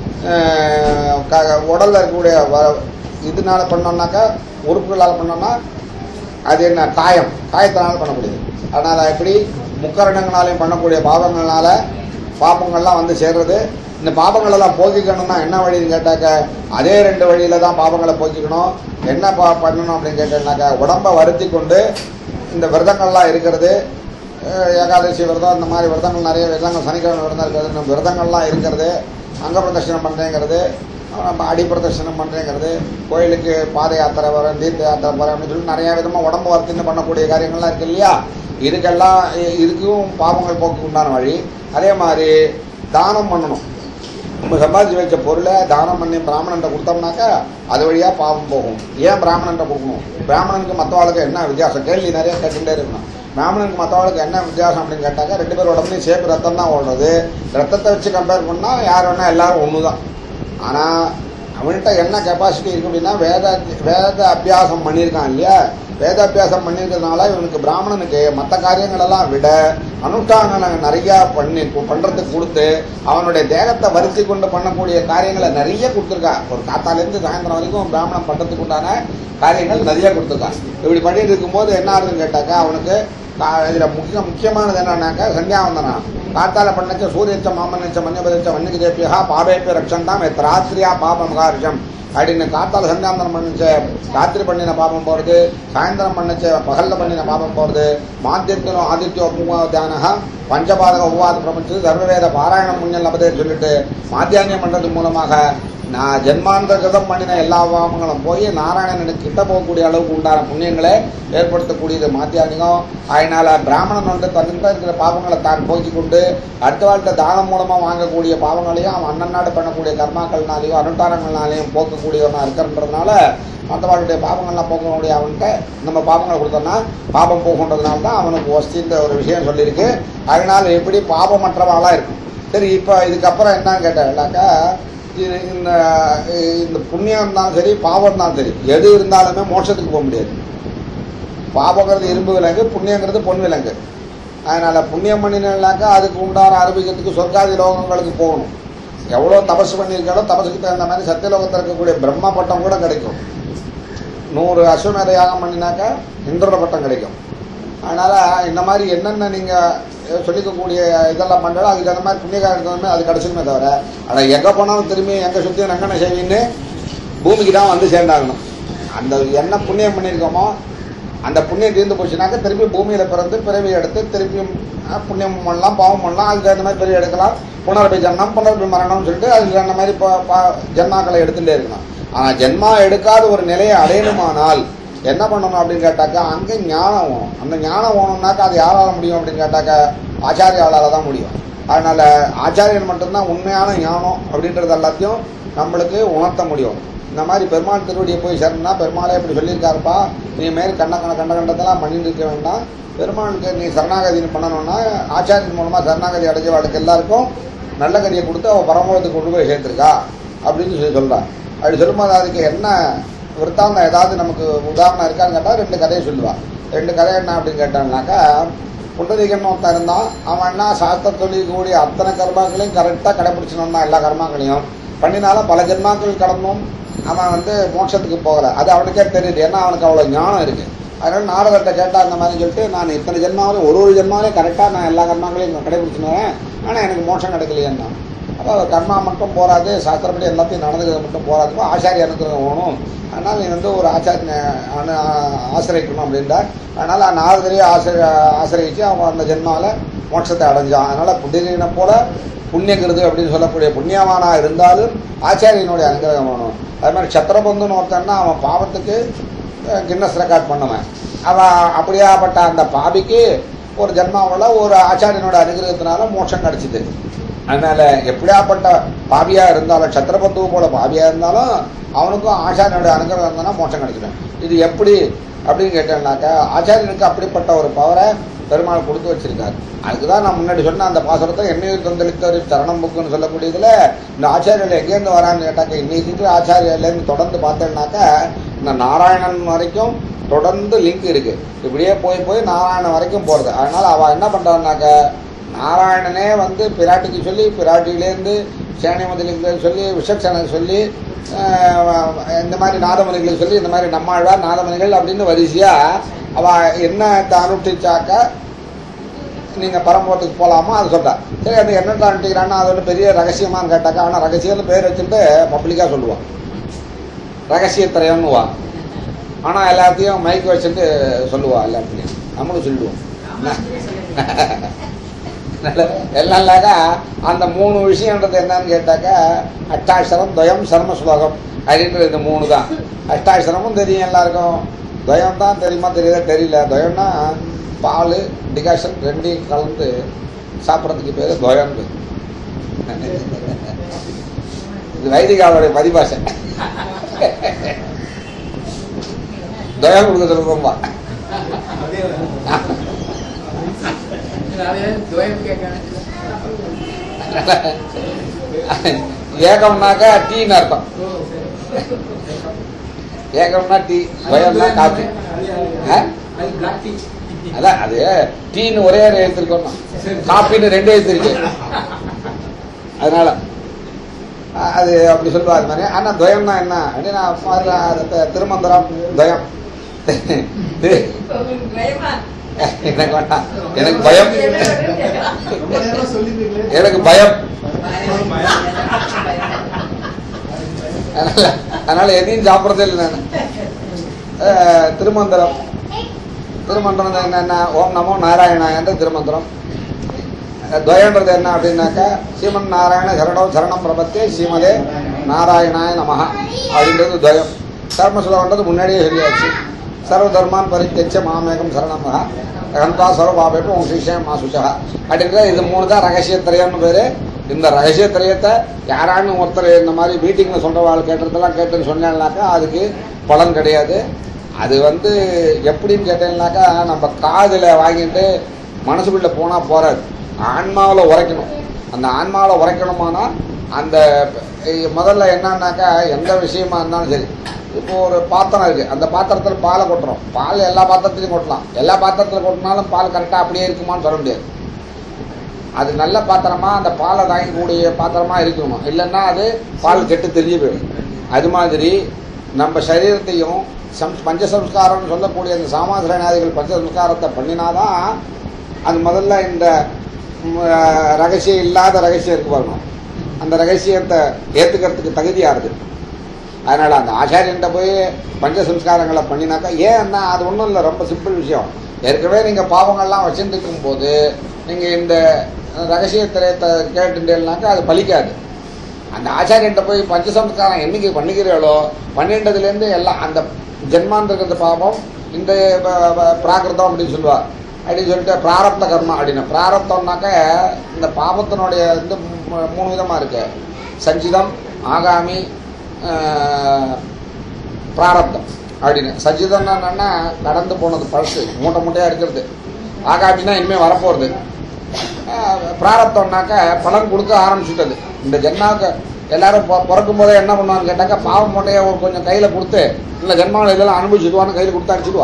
அஹ், க- உடல்ல இருக்கக்கூடிய வ- இதனால பண்ணோம்னாக்கா உறுப்புகளால் பண்ணோம்னா அது என்ன காயம் காயத்தினால பண்ணக்கூடியது அதனால எப்படி முக்கரணங்களாலையும் பண்ணக்கூடிய பாவங்கள்னால பாபங்கள்லாம் வந்து சேர்றது இந்த பாபங்கள் எல்லாம் போக்கிக்கணும்னா என்ன வழின்னு கேட்டாக்க அதே ரெண்டு வழியில தான் பாபங்களை போக்கிக்கணும் என்ன பா பண்ணணும் அப்படின்னு கேட்டேன்னாக்கா உடம்ப வருத்தி கொண்டு இந்த விரதங்கள்லாம் இருக்கிறது அஹ் ஏகாதசி விரதம் இந்த மாதிரி விரதங்கள் நிறைய விரதங்கள் சனிக்கிழமை விரதம் இருக்கிறது இந்த விரதங்கள்லாம் இருக்கிறது அங்க பிரதர்ஷனம் பண்ணுறேங்கிறது நம்ம அடி பிரதர்ஷனம் பண்ணுறேங்கிறது கோயிலுக்கு பாத யாத்திரை வரேன் தீர்த்த யாத்திரை போகிறேன் அப்படின்னு சொல்லி நிறைய விதமாக உடம்பு வருத்தின்னு பண்ணக்கூடிய காரியங்கள்லாம் இருக்கு இல்லையா இதுக்கெல்லாம் இ- இதுக்கும் பாவங்கள் போக்கு உண்டான வழி அதே மாதிரி தானம் பண்ணணும் நம்ம சம்பாதிச்சு வச்ச பொருளை தானம் பண்ணி பிராமணன்ட்ட கொடுத்தோம்னாக்கா அது வழியாக பாவம் போகும் ஏன் பிராமணன்ட்ட கொடுக்கணும் பிராமணனுக்கு மற்றவாளுக்கு என்ன வித்தியாசம் கேள்வி நிறைய கேட்டுட்டே இருக்கணும் பிராமணனுக்கு மற்றவாளுக்கு என்ன வித்தியாசம் அப்படின்னு கேட்டாக்கா ரெண்டு பேர் உடம்புலையும் சேப்பு ரத்தம் தான் ஓடுறது ரத்தத்தை வச்சு கம்பேர் பண்ணால் யார் வேணா எல்லாரும் ஒன்று தான் ஆனால் அவன்கிட்ட என்ன கெப்பாசிட்டி இருக்கு அப்படின்னா வேத வேத அபியாசம் பண்ணியிருக்கான் இல்லையா வேத அபியாசம் பண்ணியிருக்கிறதுனால இவனுக்கு பிராமணனுக்கு மற்ற காரியங்களெல்லாம் விட அனுஷ்டானங்களை நிறையா பண்ணி பண்ணுறதுக்கு கொடுத்து அவனுடைய தேகத்தை வருத்தி கொண்டு பண்ணக்கூடிய காரியங்களை நிறைய கொடுத்துருக்கா ஒரு காத்தாலேருந்து சாயந்தரம் வரைக்கும் பிராமணன் பண்ணுறதுக்கு உண்டான காரியங்கள் நிறைய கொடுத்துருக்கான் இப்படி பண்ணிட்டு இருக்கும்போது என்ன ஆகுதுன்னு கேட்டாக்கா அவனுக்கு கா- இதுல முக்கிய முக்கியமானது என்னன்னாக்கா சந்தியாவந்தனா காத்தால பண்ணச்ச சூரியச்ச மாமன்னச்ச மன்யபதச்ச வன்னிக்கு தேப்பியா பாபேப்பி ரக்ஷந்தாம் எத் ராத்திரியா பாபம் காரியம் அப்படின்னு காத்தால சந்தியாவந்தனம் பண்ணிச்ச ராத்திரி பண்ணின பாபம் போறது சாயந்தரம் பண்ணிச்ச பகல்ல பண்ணின பாபம் போறது மாத்தியத்திலும் ஆதித்ய உப தியானக பஞ்சபாதக உபவாத பிரபஞ்சது சர்வவேத பாராயணம் முன்னல் லபதே சொல்லிட்டு மாத்தியானியம் பண்றது மூலமாக நான் ஜென்மாந்த கிருதம் பண்ணின எல்லா பாவங்களும் போய் நாராயணனுக்கு கிட்ட போகக்கூடிய அளவுக்கு உண்டான புண்ணியங்களை ஏற்படுத்தக்கூடியது மாத்தியானிகம் அதனால பிராமணன் வந்து தன்னிட்ட இருக்கிற பாவங்களை தான் போக்கிக் கொண்டு அடுத்த வாழ்க்கை தானம் மூலமா வாங்கக்கூடிய பாவங்களையும் அவன் அண்ணநாடு பண்ணக்கூடிய கர்மாக்கள்னாலையும் அனுஷ்டானங்கள்னாலையும் போக்கக்கூடியவனா இருக்கிறன்றதுனால மற்றவர்களுடைய பாவங்கள்லாம் போக்கக்கூடிய அவன்கிட்ட நம்ம பாவங்களை கொடுத்தோம்னா பாவம் போகுன்றதுனால தான் அவனுக்கு வஸ்தின்ற ஒரு விஷயம் சொல்லியிருக்கு அதனால எப்படி பாவமற்றவாளா இருக்கும் சரி இப்போ இதுக்கப்புறம் என்னன்னு கேட்டாக்கா இது இந்த இந்த புண்ணியம் இருந்தாலும் சரி பாவம் இருந்தாலும் சரி எது இருந்தாலுமே மோட்சத்துக்கு போக முடியாது பாவங்கிறது இரும்பு விலங்கு புண்ணியங்கிறது பொன் விலங்கு அதனால புண்ணியம் பண்ணினாக்கா அதுக்கு உண்டான அனுபவிக்கிறதுக்கு சொர்க்காதி லோகங்களுக்கு போகணும் எவ்வளோ தபசு பண்ணியிருக்காலோ தபசுக்கு தகுந்த மாதிரி சத்தியலோகத்தில் இருக்கக்கூடிய பிரம்ம பட்டம் கூட கிடைக்கும் நூறு அஸ்வமேத யாகம் பண்ணினாக்கா இந்திர பட்டம் கிடைக்கும் அதனால இந்த மாதிரி என்னென்ன நீங்க சொல்லிக்கக்கூடிய இதெல்லாம் பண்றோம் அதுக்கு தகுந்த மாதிரி புண்ணியகாரம் தகுந்த மாதிரி அது கிடைச்சிருமே தவிர ஆனால் எங்கே போனாலும் திரும்பி எங்கே சுற்றியும் எங்கன செய்வின்னு பூமிக்கு தான் வந்து சேர்ந்தாகணும் அந்த என்ன புண்ணியம் பண்ணியிருக்கோமோ அந்த புண்ணியம் தீர்ந்து போச்சுனாக்கா திருப்பி பூமியில பிறந்து பிறவி எடுத்து திருப்பியும் அஹ், புண்ணியம் பண்ணலாம் பாவம் பண்ணலாம் அதுக்கு தகுந்த மாதிரி பிறவி எடுக்கலாம் புனர்பி ஜன்மம் புனர்பி மரணம்னு சொல்லிட்டு அதுக்கு தகுந்த மாதிரி ப- ப- ஜென்மாக்களை எடுத்துட்டே இருக்கணும் ஆனா ஜென்மா எடுக்காத ஒரு நிலையை அடையணுமானால் என்ன பண்ணணும் அப்படின்னு கேட்டாக்கா அங்கே ஞானம் வேணும் அந்த ஞானம் வேணும்னாக்கா அது யாரால முடியும் அப்படின்னு கேட்டாக்கா ஆச்சாரியாளால தான் முடியும் அதனால ஆச்சாரியன் மட்டும்தான் உண்மையான ஞானம் அப்படின்றது எல்லாத்தையும் நம்மளுக்கு உணர்த்த முடியும் இந்த மாதிரி பெருமாள் திருவடியை போய் சேரணும்னா பெருமாளே இப்படி சொல்லியிருக்காருப்பா நீ மேல் கண்ட கண்ட கண்ட கண்டத்தெல்லாம் பண்ணிட்டு இருக்க வேண்டாம் பெருமாளுக்கு நீ சரணாகதின்னு பண்ணணும்னா ஆச்சாரியன் மூலமா சரணாகதி அடைஞ்சவாளுக்கு எல்லாருக்கும் நல்ல கதியை கொடுத்து அவள் பரமோகத்துக்கு கொண்டு போய் சேர்த்திருக்கா அப்படின்னு சொல்லி சொல்றா அப்படி சொல்லும்போது அதுக்கு என்ன விற்த்தாந்தம் ஏதாவது நமக்கு உதாரணம் இருக்கான்னு கேட்டால் ரெண்டு கதையை சொல்லுவா ரெண்டு கதை என்ன அப்படின்னு கேட்டான்னாக்கா புண்டரீகன் ஒருத்தன் இருந்தான் அவன் என்ன சாஸ்திர தொழில் கூடிய அத்தனை கர்மாக்களையும் கரெக்டாக கடைபிடிச்சுன்னு வந்தான் எல்லா கர்மாக்களையும் பண்ணினாலும் பல ஜென்மாக்கள் கடந்தும் அவன் வந்து மோட்சத்துக்கு போகல அது அவனுக்கே தெரியுது ஏன்னா அவனுக்கு அவ்வளோ ஞானம் இருக்கு அதனால நாரதத்தை கேட்டா அந்த மாதிரி சொல்லிட்டு நான் இத்தனை ஜென்மாவிலும் ஒரு ஒரு ஜென்மாவிலையும் கரெக்டாக நான் எல்லா கர்மாக்களையும் கடைபிடிச்சுன்னு வரேன் ஆனால் எனக்கு மோட்சம் கிடைக்கலையேன்னா அப்போ கர்மா மட்டும் போராது சாஸ்திரப்படி எல்லாத்தையும் நடந்துக்கிறது மட்டும் போராதுக்கும் ஆச்சாரிய அனுகிரகம் வேணும் அதனால் நீ வந்து ஒரு ஆச்சாரிய அனு ஆசிரியக்கணும் அப்படின்டா அதனால் நாரதரையே ஆசிரிய ஆசிரியச்சு அவன் அந்த ஜென்மாவில் மோட்சத்தை அடைஞ்சான் அதனால் புண்ணியனை போல புண்ணியகிருது அப்படின்னு சொல்லக்கூடிய புண்ணியவானா இருந்தாலும் ஆச்சாரியனுடைய அனுகிரகம் வேணும் அது மாதிரி சத்திரபந்துன்னு ஒருத்தன்னா அவன் பாவத்துக்கு அஹ், கின்னஸ் ரெக்கார்ட் பண்ணுவேன் அவன் அப்படியாப்பட்ட அந்த பாபிக்கு ஒரு ஜென்மாவில் ஒரு ஆச்சாரியனோட அனுகிரகத்தினால மோட்சம் கிடைச்சிது அதனால எப்படியாப்பட்ட பாவியா இருந்தாலும் சத்திரபந்து போல பாவியா இருந்தாலும் அவனுக்கும் ஆச்சாரியனுடைய அனுகிரகம் இருந்தானா மோட்சம் கிடைச்சிடும் இது எப்படி அப்படின்னு கேட்டேன்னாக்கா ஆச்சாரியனுக்கு அப்படிப்பட்ட ஒரு பவரை பெருமாள் கொடுத்து வச்சிருக்காரு அதுக்குதான் நான் முன்னாடி சொன்ன அந்த பாசுரத்தை என்னையும் தந்தளித்தவர் சரணம் புக்குன்னு சொல்லக்கூடியதுல இந்த ஆச்சாரியர்கள் எங்கேருந்து வரான்னு கேட்டாக்க இன்னைக்கு இருக்கிற ஆச்சாரியர்லேருந்து தொடர்ந்து பார்த்தேன்னாக்கா இந்த நாராயணன் வரைக்கும் தொடர்ந்து லிங்க் இருக்கு இப்படியே போய் போய் நாராயணன் வரைக்கும் போறது அதனால அவ என்ன பண்றான்னாக்க நாராயணனே வந்து பிராட்டிக்கு சொல்லி பிராட்டியிலேருந்து சேனிமதிலிங்கு சொல்லி விஷக்சனுக்கு சொல்லி ஆஹ், இந்த மாதிரி நாதமணிகளுக்கு சொல்லி இந்த மாதிரி நம்மாழ்வார் நாதமணிகள் அப்படின்னு வரிசையா அவ என்ன அனுஷ்டிச்சாக்க நீங்க பரம்போத்துக்கு போலாமா அது சொல்றா சரி அது என்னென்ன அனுப்பிக்கிறான்னா அது ஒரு பெரிய ரகசியமான்னு கேட்டாக்கா ஆனா ரகசியம்னு பேர் வச்சுட்டு பப்ளிக்கா சொல்லுவான் ரகசியத்திரையம்னுவா ஆனா எல்லாத்தையும் மைக் வச்சுட்டு சொல்லுவா எல்லாத்தையும் நம்மளும் சொல்லுவோம் எல்லாம் இல்லாக்கா அந்த மூணு விஷயம்ன்றது என்னன்னு கேட்டாக்கா அஷ்டாட்சரம் துவயம் சர்ம ஸ்லோகம் அப்படின்றது இந்த மூணு தான் அஷ்டாட்சரமும் தெரியும் எல்லாருக்கும் துவயம் தான் தெரியுமா தெரியல தெரியல துவயம்னா பால் டிகாஷன் ரெண்டையும் கலந்து சாப்பிட்றதுக்கு பேர் துவயம் இது வைதிகாவுடைய பரிபாஷை துவயம் கொடுக்க சொல்லுவோம்பா ஏகம்னாக்கா டீன்னு அர்த்தம் ஏகம்னா டீ துவயம்னா காஃபி ஆ? அதான் அது டீன்னு ஒரே ஒரு எழுத்து இருக்கணும் காப்பின்னு ரெண்டு எழுத்து இருக்கு அதனால அஹ், அது அப்படி சொல்லுவா அது மாதிரி ஆனா துவயம்னா என்ன அப்படின்னா பாருங்க, அது த- திருமந்திரம் துவயம் எனக்கு வேண்டாம் எனக்கு பயம் ரொம்ப நேரம் சொல்லிருக்கீங்களே. எனக்கு பயம் அதனால அதனால எதையும் சாப்பிட்றதே இல்லை நான் அஹ், திருமந்திரம் திருமந்திரம் என்னன்னா ஓம் நமோ நாராயணா என்ற திருமந்திரம் அஹ், துவயன்றது என்ன அப்படின்னாக்கா சீமன் நாராயண சரணம் சரணம் பிரபத்தே சீமதே நாராயணாய நமஹ அப்படின்றது துவயம் தர்ம சுலகன்றது முன்னாடியே சொல்லியாச்சு சர்வ தர்மான் பரித்தெச்ச மாமேகம் சரணமஹா கந்தா சர்வ பாபேட்டு உன் சிஷயம் மா சுச்சா அப்படின்ற இது மூணு தான் ரகசியத்திரையம்னு பேரு இந்த ரகசியத்திரையத்தை யாரான்னு ஒருத்தர் இந்த மாதிரி மீட்டிங்கில் சொல்கிறவாள் கேட்டதெல்லாம் கேட்டுன்னு சொன்னேன்னாக்கா அதுக்கு பலன் கிடையாது அது வந்து எப்படின்னு கேட்டீங்கன்னாக்கா நம்ம காதில் வாங்கிட்டு மனசுக்குள்ளே போனால் போறாது ஆன்மாவில் உரைக்கணும் அந்த ஆன்மாவில் உரைக்கணுமானா அந்த இ- முதல்ல என்னன்னாக்கா எந்த விஷயமா இருந்தாலும் சரி இப்போ ஒரு பாத்திரம் இருக்கு அந்த பாத்திரத்தில் பாலை கொட்டுறோம் பால் எல்லா பாத்திரத்துலையும் கொட்டலாம் எல்லா பாத்திரத்தில் கொட்டினாலும் பால் கரெக்டாக அப்படியே இருக்குமான்னு சொல்ல முடியாது அது நல்ல பாத்திரமா அந்த பாலை தாங்கக்கூடிய பாத்திரமா இருக்கணும் இல்லைன்னா அது பால் கெட்டு தெரிய போயிடும் அது மாதிரி நம்ம சரீரத்தையும் சம் பஞ்சசம்ஸ்காரம்னு சொல்லக்கூடிய அந்த சாமாசிரநாதிகள் பஞ்சசம்ஸ்காரத்தை பண்ணினாதான் அது முதல்ல இந்த ம், அஹ், ரகசியம் இல்லாத ரகசியம் இருக்கு பாருங்க அந்த ரகசியத்தை ஏத்துக்கிறதுக்கு தகுதியாகுது அதனால அந்த ஆச்சாரியன்ட்ட போய் பஞ்சசம்ஸ்காரங்களை பண்ணினாக்கா ஏன்னா அது ஒன்றும் இல்லை ரொம்ப சிம்பிள் விஷயம் ஏற்கனவே நீங்கள் பாவங்கள்லாம் வச்சுட்டு இருக்கும்போது நீங்கள் இந்த ரகசியத்திரத்தை கேட்டுட்டேன்னாக்கா அது பலிக்காது அந்த ஆச்சாரியன்ட்ட போய் பஞ்சசம்ஸ்காரம் என்னைக்கு பண்ணிக்கிறீங்களோ பன்னெண்டதுலேருந்து எல்லாம் அந்த ஜென்மாந்திருக்கிற பாவம் இந்த ப- ப- பிராகிருதம் அப்படின்னு சொல்லுவார் அப்படின்னு சொல்லிட்டு பிராரப்த கர்மா அப்படின்னு பிராரப்தம்னாக்க இந்த பாவத்தினுடைய வந்து மூ- மூணு விதமாக இருக்கு சஞ்சிதம் ஆகாமி ஆஹ், பிராரப்தம் அப்படின்னு சஞ்சிதம்னா என்னன்னா கடந்து போனது பழசு மூட்டை மூட்டையாக இருக்கிறது ஆகாமின்னா இனிமேல் வரப்போகிறது பிராரப்தம்னாக்க பலன் கொடுக்க ஆரம்பிச்சுட்டது இந்த ஜென்மாவுக்கு எல்லாரும் பொ- பிறக்கும் போதே என்ன பண்ணுவான்னு கேட்டாக்கா பாவம் மூட்டையை ஒரு கொஞ்சம் கையில் கொடுத்து இல்லை ஜென்மாவில் இதெல்லாம் அனுபவிச்சுடுவான்னு கையில் கொடுத்து அடிச்சுடுவா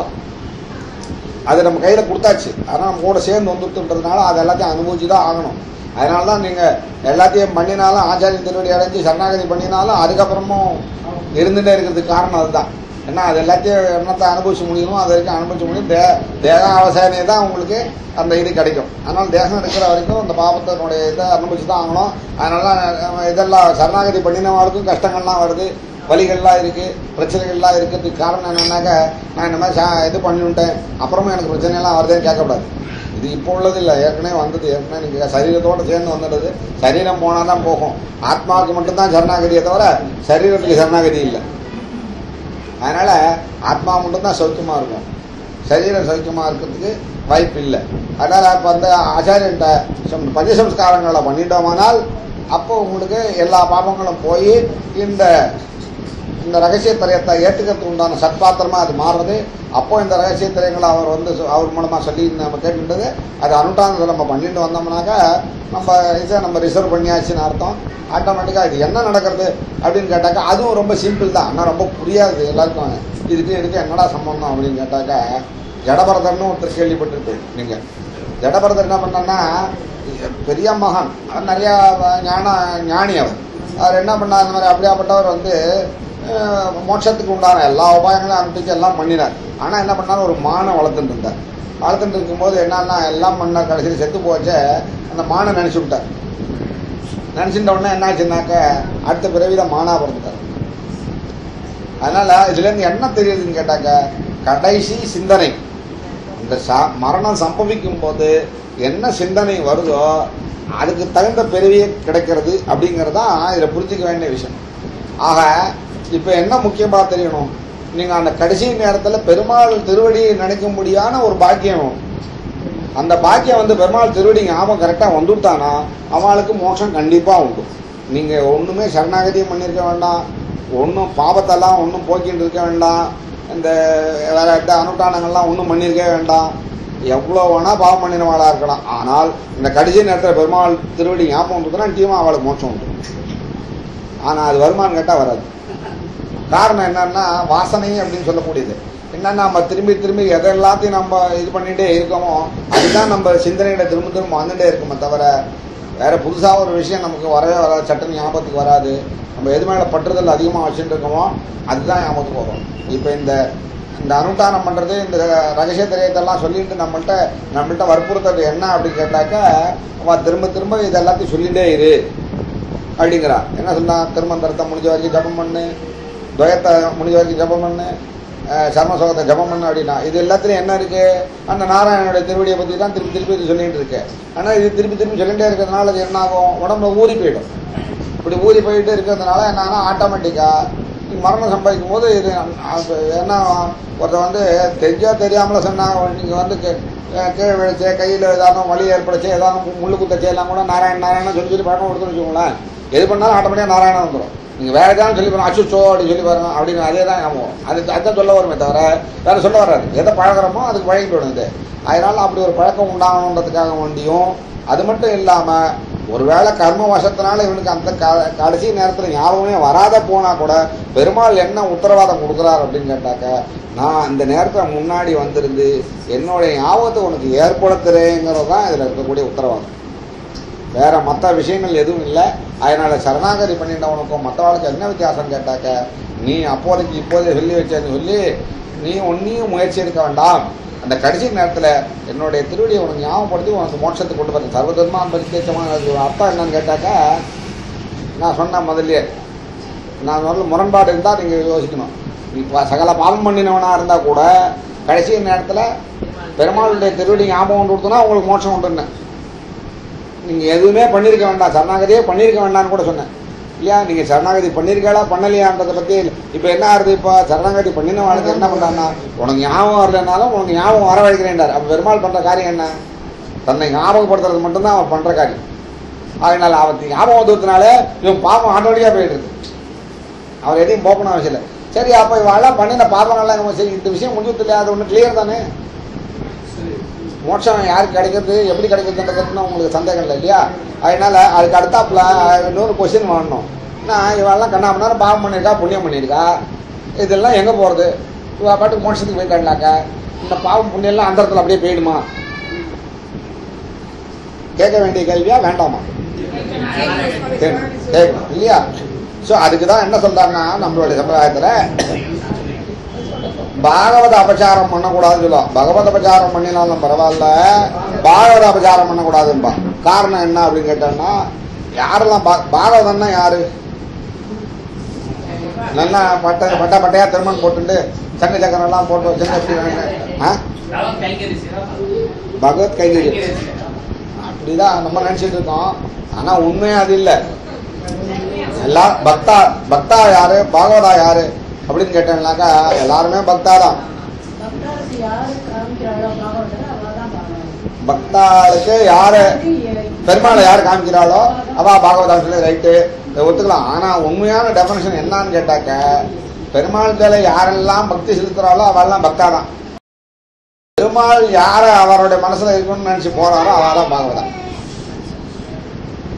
அது நம்ம கையில் கொடுத்தாச்சு ஆனால் நம்ம கூட சேர்ந்து வந்துட்டுன்றதுனால அது எல்லாத்தையும் அனுபவிச்சு தான் ஆகணும் அதனால தான் நீங்கள் எல்லாத்தையும் பண்ணினாலும் ஆச்சாரிய திருவடி அடைஞ்சு சரணாகதி பண்ணினாலும் அதுக்கப்புறமும் இருந்துகிட்டே இருக்கிறதுக்கு காரணம் அதுதான் ஏன்னா அது எல்லாத்தையும் என்னத்தை அனுபவிச்சு முடியுமோ அது வரைக்கும் அனுபவிச்சு முடியும் தே தேக அவசானே தான் உங்களுக்கு அந்த இது கிடைக்கும் அதனால் தேகம் இருக்கிற வரைக்கும் இந்த பாவத்தினுடைய இதை அனுபவிச்சு தான் ஆகணும் அதனால அஹ், இதெல்லாம் சரணாகதி பண்ணினவங்களுக்கும் கஷ்டங்கள்லாம் வருது வலிகள்லாம் இருக்குது பிரச்சனைகள்லாம் இருக்கிறதுக்கு காரணம் என்னன்னாக்க நான் இந்த மாதிரி சா- இது பண்ணிவிட்டேன் அப்புறமும் எனக்கு பிரச்சனையெல்லாம் வருதுன்னு கேட்கக்கூடாது இது இப்போ உள்ளது இல்லை ஏற்கனவே வந்தது ஏற்கனவே நீங்கள் சரீரத்தோடு சேர்ந்து வந்துடுது சரீரம் போனால் தான் போகும் ஆத்மாவுக்கு மட்டும்தான் சரணாகதியை தவிர சரீரத்துக்கு சரணாகதி இல்லை அதனால் ஆத்மா மட்டும்தான் சௌக்கியமாக இருக்கும் சரீரம் சௌக்கியமாக இருக்கிறதுக்கு வாய்ப்பு இல்லை அதனால் இப்போ அந்த ஆச்சாரியன்ட்ட சம் பஞ்சசம்ஸ்காரங்களை பண்ணிட்டோமானால் அப்போ உங்களுக்கு எல்லா பாவங்களும் போய் இந்த இந்த ரகசிய திரையத்தை ஏற்றுக்கிறதுக்கு உண்டான சத்பாத்திரமா அது மாறுறது அப்போ இந்த ரகசிய திரையங்களை அவர் வந்து சொ- அவர் மூலமா சொல்லி நம்ம கேட்டுட்டது அது அனுஷ்டானத்தை நம்ம பண்ணிட்டு வந்தோம்னாக்கா நம்ம இதை நம்ம ரிசர்வ் பண்ணியாச்சுன்னு அர்த்தம் ஆட்டோமேட்டிக்காக இது என்ன நடக்கிறது அப்படின்னு கேட்டாக்கா அதுவும் ரொம்ப சிம்பிள் தான் ஆனால் ரொம்ப புரியாது எல்லாருக்கும் இதுக்கு இதுக்கு என்னடா சம்பந்தம் அப்படின்னு கேட்டாக்கா ஜடபரதர்னு ஒருத்தர் கேள்விப்பட்டிருப்பேன் நீங்கள் ஜடபரதர் என்ன பண்ணான்னா பெரிய மகான் அவர் நிறையா ஞான ஞானி அவர் அவர் என்ன பண்ணார் இந்த மாதிரி அப்படியாப்பட்டவர் வந்து அஹ், மோட்சத்துக்கு உண்டான எல்லா உபாயங்களையும் அனுப்பிச்சு எல்லாம் பண்ணினார் ஆனால் என்ன பண்ணார் ஒரு மானை வளர்த்துட்டு இருந்தார் வளர்த்துட்டு இருக்கும்போது என்னன்னா எல்லாம் பண்ண கடைசியில் செத்து போச்சே அந்த மானை நினச்சி விட்டார் நினச்சிட்ட உடனே என்னாச்சுன்னாக்க அடுத்த பிறவிதான் மானா பிறந்துட்டார் அதனால இதுலேருந்து என்ன தெரியுதுன்னு கேட்டாக்க கடைசி சிந்தனை இந்த சா மரணம் சம்பவிக்கும் போது என்ன சிந்தனை வருதோ அதுக்கு தகுந்த பிறவியே கிடைக்கிறது அப்படிங்கிறது தான் இதில் புரிஞ்சிக்க வேண்டிய விஷயம் ஆக இப்போ என்ன முக்கியமாக தெரியணும் நீங்கள் அந்த கடைசி நேரத்தில் பெருமாள் திருவடியை நினைக்கும்படியான ஒரு பாக்கியம் வேணும். அந்த பாக்கியம் வந்து பெருமாள் திருவடி ஞாபகம் கரெக்டாக வந்துட்டானா அவளுக்கு மோட்சம் கண்டிப்பாக உண்டு நீங்கள் ஒன்றுமே சரணாகதியும் பண்ணியிருக்க வேண்டாம் ஒன்றும் பாபத்தெல்லாம் ஒன்றும் போக்கிட்டு இருக்க வேண்டாம் இந்த வேற எட்ட அனுஷ்டானங்கள்லாம் ஒன்றும் பண்ணியிருக்க வேண்டாம் எவ்வளோ வேணால் பாவம் பண்ணினவாளாக இருக்கலாம் ஆனால் இந்த கடைசி நேரத்தில் பெருமாள் திருவடி ஞாபகம் வந்துச்சுன்னா நிச்சயமாக அவளுக்கு மோட்சம் உண்டு ஆனால் அது வருமானு கேட்டால் வராது காரணம் என்னன்னா வாசனை அப்படின்னு சொல்லக்கூடியது என்னன்னா நம்ம திரும்பி திரும்பி எதை எல்லாத்தையும் நம்ம இது பண்ணிட்டே இருக்கோமோ அதுதான் நம்ம சிந்தனையில திரும்ப திரும்ப வந்துட்டே இருக்குமே தவிர வேற புதுசா ஒரு விஷயம் நமக்கு வரவே வராது சட்டம் ஞாபகத்துக்கு வராது நம்ம எது மேல பற்றுதல் அதிகமாக வச்சுட்டு இருக்கோமோ அதுதான் ஞாபகத்துக்கு வரும் இப்போ இந்த இந்த அனுஷ்டானம் பண்றது இந்த ரகசிய திரையத்தெல்லாம் சொல்லிட்டு நம்மள்ட்ட நம்மள்ட்ட வற்புறுத்தது என்ன அப்படின்னு கேட்டாக்கா அவன் திரும்ப திரும்ப இது எல்லாத்தையும் சொல்லிட்டே இரு அப்படிங்கிறா என்ன சொன்னா திருமந்திரத்தை முடிஞ்ச வரைக்கும் ஜபம் பண்ணு துவயத்தை முடிஞ்ச வரைக்கும் ஜபம் பண்ணு அஹ் சர்மசோகத்தை ஜபம் பண்ணு அப்படின்னா இது எல்லாத்துலையும் என்ன இருக்கு அந்த நாராயணனுடைய திருவடியை பற்றி தான் திருப்பி திருப்பி இது சொல்லிட்டு இருக்கு ஆனால் இது திருப்பி திருப்பி சொல்லிட்டே இருக்கிறதுனால அது என்ன ஆகும் உடம்புல ஊறி போயிடும் இப்படி ஊறி போயிட்டு இருக்கிறதுனால என்னன்னா ஆட்டோமேட்டிக்காக மரணம் சம்பாதிக்கும் போது இது அது என்ன ஒருத்தர் வந்து தெரிஞ்சோ தெரியாமல சொன்னா நீங்கள் வந்து கீ- கீழே விழுச்சே கையில் ஏதாவது வலி ஏற்படுச்சு ஏதாவது முள்ளு குத்தச்சே எல்லாம் கூட நாராயண நாராயணன் சொல்லி சொல்லி பழக்கம் கொடுத்துன்னு வச்சுக்கோங்களேன் எது பண்ணாலும் ஆட்டோமேட்டிக்காக நாராயணன் வந்துடும் நீங்கள் வேற ஏதாவது சொல்லி பாருங்க அச்சுச்சோ அப்படின்னு சொல்லி பாருங்க அப்படின்னு அதே தான் ஞாபகம் அது அதான் சொல்ல வருமே தவிர வேற சொல்ல வராது எதை பழகிறோமோ அதுக்கு பழகிட்டு விடும் இது அதனால அப்படி ஒரு பழக்கம் உண்டாகணுன்றதுக்காக வேண்டியும் அது மட்டும் இல்லாமல் ஒருவேளை கர்ம வசத்தினால இவனுக்கு அந்த க- கடைசி நேரத்தில் ஞாபகமே வராத போனா கூட பெருமாள் என்ன உத்தரவாதம் கொடுக்குறார் அப்படின்னு கேட்டாக்க நான் அந்த நேரத்தில் முன்னாடி வந்திருந்து என்னுடைய ஞாபகத்தை உனக்கு ஏற்படுத்துறேங்கிறது தான் இதில் இருக்கக்கூடிய உத்தரவாதம் வேற மற்ற விஷயங்கள் எதுவும் இல்லை அதனால சரணாகதி பண்ணிட்டவனுக்கும் மற்றவளுக்கு என்ன வித்தியாசம் கேட்டாக்க நீ அப்போதைக்கு இப்போதே சொல்லி வச்சேன்னு சொல்லி நீ ஒன்றையும் முயற்சி எடுக்க வேண்டாம் அந்த கடைசி நேரத்தில் என்னுடைய திருவடியை உனக்கு ஞாபகப்படுத்தி உனக்கு மோட்சத்துக்கு கொண்டு வரேன் சர்வதர்மான் பரித்தேச்சமான அர்த்தம் என்னன்னு கேட்டாக்க நான் சொன்னேன் முதல்லயே நான் முதல்ல முரண்பாடு இருந்தால் நீங்கள் யோசிக்கணும் இப்போ சகல பாவம் பண்ணினவனாக இருந்தால் கூட கடைசி நேரத்தில் பெருமாளுடைய திருவடி ஞாபகம் கொடுத்தோன்னா உங்களுக்கு மோட்சம் உண்டுன்னு நீங்கள் எதுவுமே பண்ணியிருக்க வேண்டாம் சரணாகதியே பண்ணியிருக்க வேண்டாம்னு கூட சொன்னேன் இல்லையா நீங்கள் சரணாகதி பண்ணியிருக்காளா பண்ணலையான்றதை பற்றி இப்போ என்ன ஆகுது இப்போ சரணாகதி பண்ணினவாளுக்கு என்ன பண்ணுறான்னா உனக்கு ஞாபகம் வரலைனாலும் உனக்கு ஞாபகம் வர வைக்கிறேன்டார் அப்போ பெருமாள் பண்ணுற காரியம் என்ன தன்னை ஞாபகப்படுத்துறது மட்டும்தான் அவன் பண்ணுற காரியம் அதனால அவருக்கு ஞாபகம் வந்ததுனால இவன் பாவம் ஆட்டோடியாக போயிடுது அவர் எதையும் போகணும் அவசியம் இல்லை சரி அப்போ இவெல்லாம் பண்ணின பாவங்கள்லாம் இவன் சரி இந்த விஷயம் முடிஞ்சது இல்லையா அது ஒன்று கிளியர் தானே மோட்சம் யாருக்கு கிடைக்கிறது எப்படி கிடைக்கிறதுன்றதுன்னு உங்களுக்கு சந்தேகம் இல்லை இல்லையா அதனால அதுக்கு அடுத்தாப்புல இன்னொரு கொஸ்டின் வரணும் நான் இவெல்லாம் கண்ணா மணி நேரம் பாவம் பண்ணியிருக்கா புண்ணியம் பண்ணியிருக்கா இதெல்லாம் எங்கே போகிறது இவ பாட்டுக்கு மோட்சத்துக்கு போயிட்டாங்களாக்கா இந்த பாவம் புண்ணியம்லாம் அந்த இடத்துல அப்படியே போயிடுமா கேட்க வேண்டிய கேள்வியா வேண்டாமா கேட்கணும் கேட்கணும் இல்லையா ஸோ அதுக்கு தான் என்ன சொல்றாங்கன்னா நம்மளுடைய சம்பிரதாயத்தில் பாகவத அபச்சாரம் பண்ணக்கூடாதுன்னு சொல்லுவோம் பகவத அபச்சாரம் பண்ணினாலும் பரவாயில்ல பாகவத அபச்சாரம் பண்ணக்கூடாதுன்பா காரணம் என்ன அப்படின்னு கேட்டோம்னா யாரெல்லாம் பா பாகவதம்னா யாரு நல்லா பட்ட பட்ட பட்டையா திருமணம் போட்டுட்டு சங்க சக்கரம் எல்லாம் போட்டு வச்சுட்டு எப்படி வேணும் ஆ பகவத் கைகறி அப்படிதான் நம்ம நினைச்சிட்டு இருக்கோம் ஆனா உண்மையா அது இல்லை எல்லாம் பக்தா பக்தா யாரு பாகவதா யாரு அப்படின்னு கேட்டேன்னாக்கா எல்லாருமே பக்தா தான் பக்தருக்கு யாரு காமிக்கிறாளோ பாகவதர் அவதான் பாகவதர் பக்தாளுக்கு யாரு பெருமாளை யார் காமிக்கிறாளோ அவ பாகவதா சொல்லி ரைட்டு ஒத்துக்கலாம் ஆனா உண்மையான டெஃபனேஷன் என்னன்னு கேட்டாக்க பெருமாள் மேல யாரெல்லாம் பக்தி செலுத்துறாளோ அவெல்லாம் பக்தா தான் பெருமாள் யார அவருடைய மனசுல இருக்கணும்னு நினைச்சு போறாரோ அவதான் பாகவதா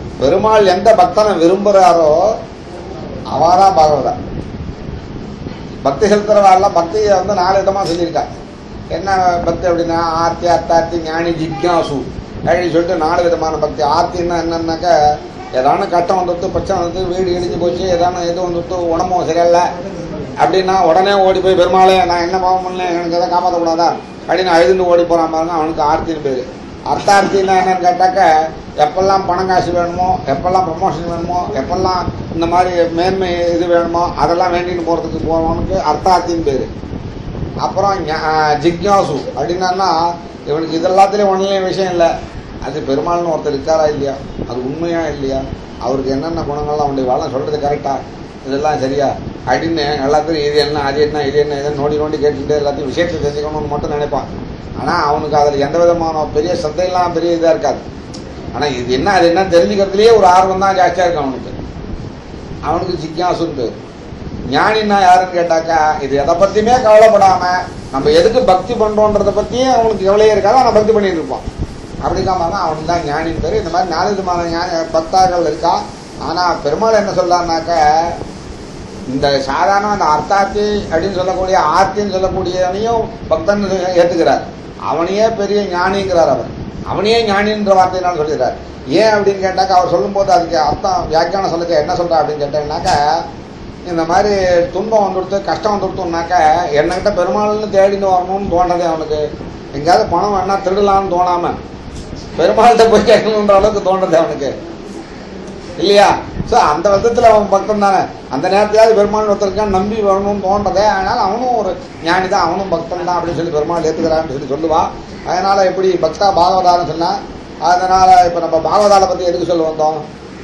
பெருமாள் எந்த பக்தனை விரும்புறாரோ அவதான் பாகவதா பக்தி செலுத்துறவாள்லாம் பக்தியை வந்து நாலு விதமாக சொல்லியிருக்கா என்ன பக்தி அப்படின்னா ஆர்த்தி அர்த்தார்த்தி ஞானி ஜிக்யாசு அப்படின்னு சொல்லிட்டு நாலு விதமான பக்தி ஆர்த்தின்னா என்னன்னாக்கா ஏதான கட்டம் வந்துட்டு பச்சை வந்து வீடு இடிஞ்சு போச்சு ஏதான இது வந்துட்டு உடம்பும் சரியில்லை அப்படின்னா உடனே ஓடி போய் பெருமாளே நான் என்ன பாவம் பண்ணேன் எனக்கு எதை காப்பாற்றக்கூடாதா அப்படின்னு அழுதுன்னு ஓடி போகிறான் பாருங்க அவனுக்கு ஆர்த்தின்னு பேர் அர்த்தார்த்தின்னா என்னன்னு கேட்டாக்க எப்பெல்லாம் பணம் காசு வேணுமோ எப்பெல்லாம் ப்ரமோஷன் வேணுமோ எப்பெல்லாம் இந்த மாதிரி மேன்மை இது வேணுமோ அதெல்லாம் வேண்டிட்டு போகிறதுக்கு போகிறவனுக்கு அர்த்தார்த்தின்னு பேர் அப்புறம் ஞா- ஜிக்யாசு அப்படின்னா இவனுக்கு இதெல்லாத்துலேயும் ஒன்றுலையும் விஷயம் இல்லை அது பெருமாள்னு ஒருத்தர் இருக்காரா இல்லையா அது உண்மையா இல்லையா அவருக்கு என்னென்ன குணங்கள்லாம் அவனுடைய வளம் சொல்கிறது கரெக்டா இதெல்லாம் சரியா அப்படின்னு எல்லாத்தையும் இது என்ன அது என்ன இது என்ன இதுன்னு நோண்டி நோண்டி கேட்டுட்டு எல்லாத்தையும் விஷயத்தை தெரிஞ்சுக்கணும்னு மட்டும் நினைப்பான் ஆனால் அவனுக்கு அதில் எந்த விதமான பெரிய சந்தையெல்லாம் பெரிய இதாக இருக்காது ஆனால் இது என்ன அது என்ன தெரிஞ்சுக்கிறதுலேயே ஒரு ஆர்வம் தான் ஜாஸ்தியாக இருக்கும் அவனுக்கு அவனுக்கு ஜிக்யாசுன்னு பேர் ஞானின்னா யாருன்னு கேட்டாக்கா இது எதை பத்தியுமே கவலைப்படாம நம்ம எதுக்கு பக்தி பண்றோன்றத பத்தியும் அவனுக்கு கவலையே இருக்காது அவன் பக்தி பண்ணிட்டு இருப்பான் அப்படி தான் அவனுக்கு தான் ஞானின்னு பேர் இந்த மாதிரி நாலு விதமான ஞான பக்தாக்கள் இருக்கா ஆனா பெருமாள் என்ன சொல்றாருனாக்க இந்த சாதாரண அந்த அர்த்தாத்தி அப்படின்னு சொல்லக்கூடிய ஆர்த்தின்னு சொல்லக்கூடியவனையும் பக்தன் ஏத்துக்கிறார் அவனையே பெரிய ஞானிங்கிறார் அவர் அவனையே ஞானின்ற வார்த்தையினால சொல்லுகிறார் ஏன் அப்படின்னு கேட்டாக்கா அவர் சொல்லும்போது அதுக்கு அர்த்தம் வியாக்கியானம் சொல்லுங்க என்ன சொல்றா அப்படின்னு கேட்டேன்னாக்கா இந்த மாதிரி துன்பம் வந்துடுத்து கஷ்டம் வந்துடுத்துனாக்க என்னகிட்ட பெருமாள்னு தேடின்னு வரணும்னு தோன்றதே அவனுக்கு எங்கேயாவது பணம் வேணா திருடலாம்னு தோணாம பெருமாள்கிட்ட போய் கேட்கணுன்ற அளவுக்கு தோன்றது அவனுக்கு இல்லையா ஸோ அந்த விதத்தில் அவன் பக்தன் தானே அந்த நேரத்தையாவது பெருமாள் ஒருத்தருக்கான் நம்பி வரணும்னு தோன்றதே அதனால் அவனும் ஒரு ஞானி தான் அவனும் பக்தன் தான் அப்படின்னு சொல்லி பெருமாள் ஏற்றுக்கிறான்னு சொல்லி சொல்லுவா அதனால் எப்படி பக்தா பாகவதான்னு சொன்னா அதனால் இப்போ நம்ம பாகவதால பற்றி எதுக்கு சொல்ல வந்தோம்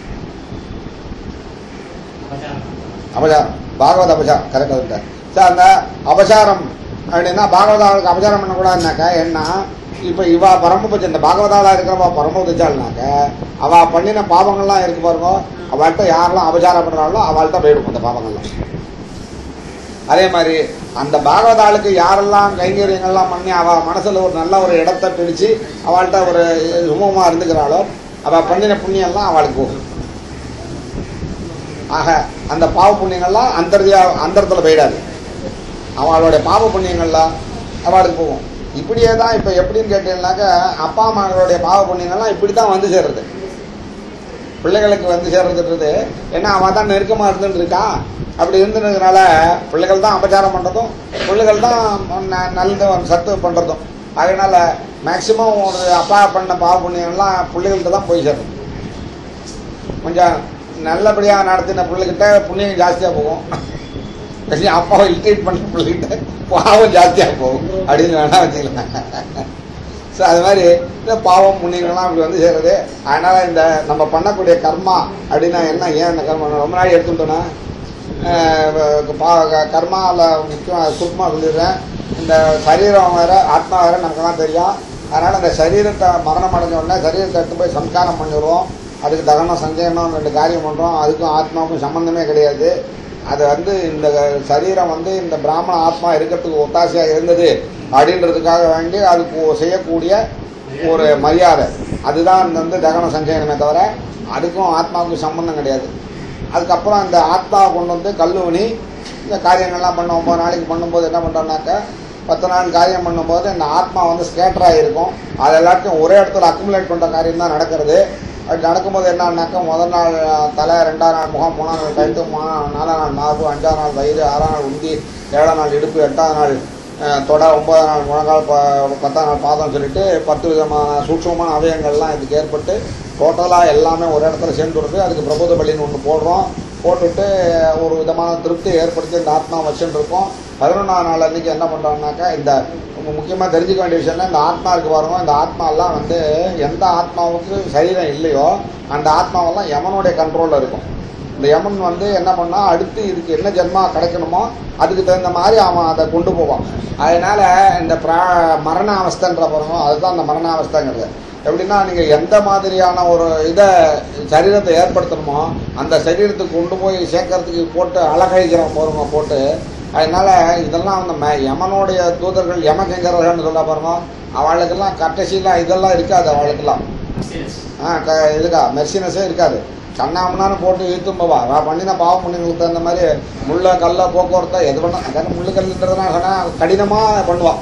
அபசாரம் பாகவத அபசாரம் கரெக்டாக சொல்லிட்டேன் சார் அந்த அபசாரம் அப்படின்னா பாகவதாவுக்கு அபசாரம் பண்ணக்கூடாதுனாக்கா என்ன இப்போ இவா பரமபட்சம் இந்த பாகவதாலா இருக்கிறவா பரமபதிச்சாள்னாக்க அவ பண்ணின பாவங்கள்லாம் இருக்கு பாருங்க அவள்கிட்ட யாரெல்லாம் அபசாரம் பண்றாங்களோ அவள்கிட்ட போயிடும் அந்த பாவங்கள்லாம் அதே மாதிரி அந்த பாகவதாளுக்கு யாரெல்லாம் கைங்கரியங்கள்லாம் பண்ணி அவ மனசுல ஒரு நல்ல ஒரு இடத்த பிடிச்சு அவள்கிட்ட ஒரு சுமூகமா இருந்துக்கிறாளோ அவ பண்ணின புண்ணியம்லாம் அவளுக்கு போகும் ஆக அந்த பாவ புண்ணியங்கள்லாம் அந்தர்தியா அந்தரத்தில் போயிடாது அவளுடைய பாவ புண்ணியங்கள்லாம் அவளுக்கு போகும் இப்படியே தான் இப்போ எப்படின்னு கேட்டீங்கன்னாக்கா அப்பா அம்மாங்களுடைய பாவ புண்ணியங்கள்லாம் இப்படி தான் வந்து சேர்றது பிள்ளைகளுக்கு வந்து சேர்றதுன்றது ஏன்னா அவன் தான் நெருக்கமாக இருந்துட்டு இருக்கா அப்படி இருந்துன்றதுனால பிள்ளைகள் தான் அபச்சாரம் பண்ணுறதும் பிள்ளைகள் தான் ந- நல்லது சத்து பண்ணுறதும் அதனால மேக்சிமம் ஒரு அப்பா பண்ண பாவ புண்ணியங்கள்லாம் பிள்ளைகள்கிட்ட தான் போய் சேரும் கொஞ்சம் நல்லபடியாக நடத்தின பிள்ளைகிட்ட புண்ணியம் ஜாஸ்தியாக போகும் சரி அப்பாவை இல்ட்ரீட் பண்ண பிள்ளைகிட்ட பாவம் ஜாஸ்தியாக போகும் அப்படின்னு வேணா வச்சுக்கலாம் ஸோ அது மாதிரி இந்த பாவம் புண்ணியங்கள்லாம் அப்படி வந்து சேருது அதனால இந்த நம்ம பண்ணக்கூடிய கர்மா அப்படின்னா என்ன ஏன் இந்த கர்மா ரொம்ப நாள் எடுத்துட்டோன்னா கர்மாவில் முக்கியம் சுருக்கமாக சொல்லிடுறேன் இந்த சரீரம் வேற ஆத்மா வேற நமக்கெல்லாம் தெரியும் அதனால் இந்த சரீரத்தை மரணம் அடைஞ்ச உடனே சரீரத்தை எடுத்து போய் சம்ஸ்காரம் பண்ணிடுவோம் அதுக்கு தகனம் சஞ்சயனம் ரெண்டு காரியம் பண்ணுறோம் அதுக்கும் ஆத்மாவுக்கும் சம்மந்தமே கிடையாது அது வந்து இந்த சரீரம் வந்து இந்த பிராமண ஆத்மா இருக்கிறதுக்கு ஒத்தாசையாக இருந்தது அப்படின்றதுக்காக வேண்டி அதுக்கு செய்யக்கூடிய ஒரு மரியாதை அதுதான் இந்த வந்து தகன சஞ்சயனமே தவிர அதுக்கும் ஆத்மாவுக்கும் சம்பந்தம் கிடையாது அதுக்கப்புறம் இந்த ஆத்மாவை கொண்டு வந்து கல்லூனி இந்த காரியங்கள்லாம் பண்ண ஒம்பது நாளைக்கு பண்ணும்போது என்ன பண்ணுறோம்னாக்கா பத்து நாள் காரியம் பண்ணும்போது இந்த ஆத்மா வந்து ஸ்கேட்டராக இருக்கும் அது எல்லாத்தையும் ஒரே இடத்துல அக்குமுலேட் பண்ணுற காரியம் தான் நடக்கிறது அது நடக்கும்போது என்னன்னாக்கா முதல் நாள் தலை ரெண்டாம் நாள் முகம் மூணாம் நாள் கழுத்து மூணா நாலாம் நாள் மார்பு அஞ்சாம் நாள் வயிறு ஆறாம் நாள் உந்தி ஏழாம் நாள் இடுப்பு எட்டாம் நாள் அஹ், தொடை ஒன்பதாம் நாள் முழங்கால் ப பத்தாம் நாள் பாதம் சொல்லிட்டு பத்து விதமான சூட்சமான அவயங்கள்லாம் இதுக்கு ஏற்பட்டு டோட்டலாக எல்லாமே ஒரு இடத்துல சேர்ந்து வருது அதுக்கு பிரபோத பலின்னு ஒன்று போடுறோம் போட்டுட்டு ஒரு விதமான திருப்தி ஏற்படுத்தி இந்த ஆத்மா வச்சுட்டு இருக்கோம் பதினொன்றாம் நாள் அன்னைக்கு என்ன பண்ணுறோம்னாக்கா இந்த முக்கியமாக தெரிஞ்சுக்க வேண்டிய விஷயம்னா இந்த ஆத்மா இருக்கு பாருங்க இந்த ஆத்மாலாம் வந்து எந்த ஆத்மாவுக்கு சரீரம் இல்லையோ அந்த ஆத்மாவெல்லாம் யமனுடைய கண்ட்ரோலில் இருக்கும் இந்த யமன் வந்து என்ன பண்ணா அடுத்து இதுக்கு என்ன ஜென்மா கிடைக்கணுமோ அதுக்கு தகுந்த மாதிரி அவன் அதை கொண்டு போவான் அதனால இந்த பிரா மரண அவஸ்தைன்ற பாருங்க அதுதான் அந்த மரண அவஸ்தைங்கிறது எப்படின்னா நீங்கள் எந்த மாதிரியான ஒரு இதை சரீரத்தை ஏற்படுத்தணுமோ அந்த சரீரத்துக்கு கொண்டு போய் சேர்க்கறதுக்கு போட்டு அழகழிக்கிறோம் போருங்க போட்டு அதனால இதெல்லாம் அந்த ம- யமனுடைய தூதர்கள் யமகங்கர்கள்னு சொல்ல பாருங்க அவளுக்கெல்லாம் கட்டசிலாம் இதெல்லாம் இருக்காது அவளுக்கெல்லாம் ஆ க இதுக்கா மெர்சினஸே இருக்காது கண்ணாமண்ணான்னு போட்டு இழுத்தும் போவா நான் பண்ணின பாவம் புண்ணியங்களுக்கு தகுந்த மாதிரி முள்ள கல்ல போக்குவரத்தை எது பண்ண அதாவது முள்ளு கல்லுன்றதுனா சொன்னால் கடினமாக பண்ணுவான்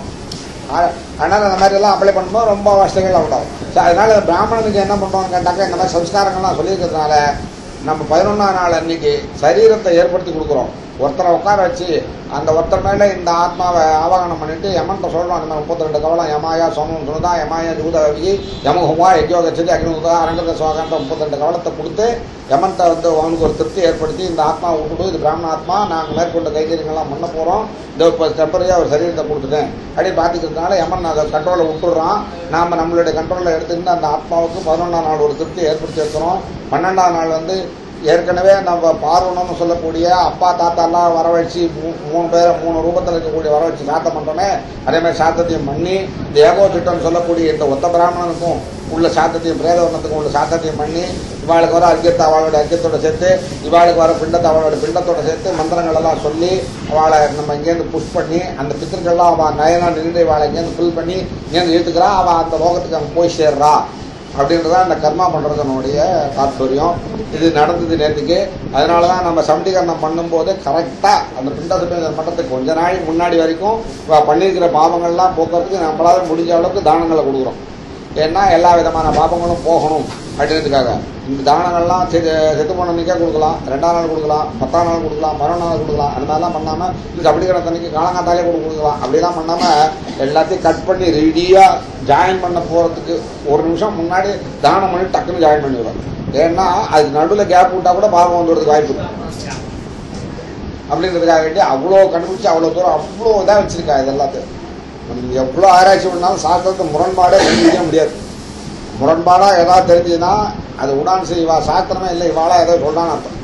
ஆ- அதனால அந்த மாதிரி எல்லாம் அப்ளை பண்ணும்போது ரொம்ப வசதிகள் உண்டாகும் ஸோ அதனால பிராமணனுக்கு என்ன பண்ணுவாங்க கேட்டாக்கா இந்த மாதிரி சம்ஸ்காரங்கள்லாம் சொல்லியிருக்கிறதுனால நம்ம பதினொன்றாம் நாள் அன்னைக்கு சரீரத்தை ஏற்படுத்தி கொடுக்குறோம் ஒருத்தரை உட்கார வச்சு அந்த ஒருத்தர் மேலே இந்த ஆத்மாவை ஆவாகனம் பண்ணிட்டு யமன்ட்ட சொல்கிறோம் அந்த மாதிரி முப்பத்தி ரெண்டு கவலம் யமாயா சோமம் சுனதா யமாயா ஜூதவி யமகுமா யஜ்யோ கச்சதி அக்னிமுகா அரங்கத சோகாந்த முப்பத்தி ரெண்டு கவலத்தை கொடுத்து யமன்ட்ட வந்து அவனுக்கு ஒரு திருப்தி ஏற்படுத்தி இந்த ஆத்மா விட்டுடு இது பிராமண ஆத்மா நாங்கள் மேற்கொண்ட கைகரியங்கள்லாம் பண்ண போகிறோம் இந்த இப்போ டெம்பரரியாக ஒரு சரீரத்தை கொடுத்துட்டேன் அப்படி பார்த்துக்கிறதுனால யமன் அதை கண்ட்ரோலை விட்டுடுறான் நாம் நம்மளுடைய கண்ட்ரோலில் எடுத்துக்கிட்டு அந்த ஆத்மாவுக்கு பதினொன்றாம் நாள் ஒரு திருப்தி ஏற்படுத்தி வைக்கிறோம் பன்னெண்டாம் நாள் வந்து ஏற்கனவே நம்ம பார்வணம்னு சொல்லக்கூடிய அப்பா தாத்தாலாம் வரவழைச்சி மூ- மூணு பேரை மூணு ரூபத்தில் இருக்கக்கூடிய வரவழைச்சி சாத்தம் பண்ணுறோமே அதே மாதிரி சாத்தத்தையும் பண்ணி இந்த ஏகோச்சிட்டம்னு சொல்லக்கூடிய இந்த ஒத்த பிராமணனுக்கும் உள்ள சாத்தத்தையும் பிரேதவர்ணத்துக்கும் உள்ள சாத்தத்தையும் பண்ணி இவாளுக்கு வர அர்க்கியத்தை அவளோட அர்க்கியத்தோட சேர்த்து இவாளுக்கு வர பிண்டத்தை அவளோட பிண்டத்தோட சேர்த்து மந்திரங்கள் எல்லாம் சொல்லி அவளை நம்ம இங்கேருந்து புஷ் பண்ணி அந்த பித்திருக்கள்லாம் அவள் நயனா நின்று இவாளை இங்கேருந்து ஃபில் பண்ணி இங்கேருந்து இழுத்துக்கிறா அவள் அந்த லோகத்துக்கு அங்கே போய் சேர்றா அப்படின்றதான் இந்த கர்மா பண்ணுறதுனுடைய தாற்பயம் இது நடந்தது நேற்றுக்கு அதனால தான் நம்ம சமீகரணம் பண்ணும்போது கரெக்டாக அந்த பிண்டசுபேந்திர மட்டத்துக்கு கொஞ்ச நாள் முன்னாடி வரைக்கும் இவ பண்ணியிருக்கிற பாவங்கள்லாம் போக்குறதுக்கு நம்மளால முடிஞ்ச அளவுக்கு தானங்களை கொடுக்குறோம் ஏன்னா எல்லா விதமான பாபங்களும் போகணும் அப்படின்றதுக்காக இந்த தானங்கள்லாம் செத்து செத்து போன அன்னைக்கே கொடுக்கலாம் ரெண்டாம் நாள் கொடுக்கலாம் பத்தாம் நாள் கொடுக்கலாம் மறுநாள் நாள் கொடுக்கலாம் அந்த மாதிரிலாம் பண்ணாமல் இது அப்படிங்கிற தண்ணிக்கு காலங்காத்தாலே கூட கொடுக்கலாம் அப்படிலாம் பண்ணாமல் எல்லாத்தையும் கட் பண்ணி ரெடியாக ஜாயின் பண்ண போகிறதுக்கு ஒரு நிமிஷம் முன்னாடி தானம் பண்ணி டக்குன்னு ஜாயின் பண்ணிடுவேன் ஏன்னா அதுக்கு நடுவில் கேப் விட்டா கூட பாவம் வந்துடுறதுக்கு வாய்ப்பு இருக்கு அப்படின்றதுக்காக வேண்டி அவ்வளோ கண்டுபிடிச்சி அவ்வளோ தூரம் அவ்வளோ இதாக வச்சிருக்கா இது எல்லாத்தையும் நம்ம எவ்வளோ ஆராய்ச்சி பண்ணாலும் சாஸ்திரத்தை முரண்பாடே கண்டுபிடிக்க முடியாது முரண்பாடாக ஏதாவது தெரிஞ்சுதுன்னா அது உடான் செய்வா சாஸ்திரமே இல்லை இவாளா ஏதோ சொல்றான்னு அர்த்தம்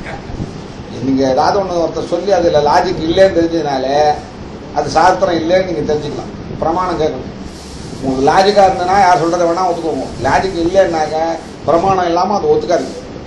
நீங்கள் ஏதாவது ஒன்று ஒருத்தர் சொல்லி அதில் லாஜிக் இல்லைன்னு தெரிஞ்சதுனாலே அது சாஸ்திரம் இல்லைன்னு நீங்கள் தெரிஞ்சுக்கலாம் பிரமாணம் கேட்கணும் உங்களுக்கு லாஜிக்காக இருந்ததுன்னா யார் சொல்கிறத வேணால் ஒத்துக்கோங்க லாஜிக் இல்லைன்னாக்க பிரமாணம் இல்லாமல் அது ஒத்துக்காது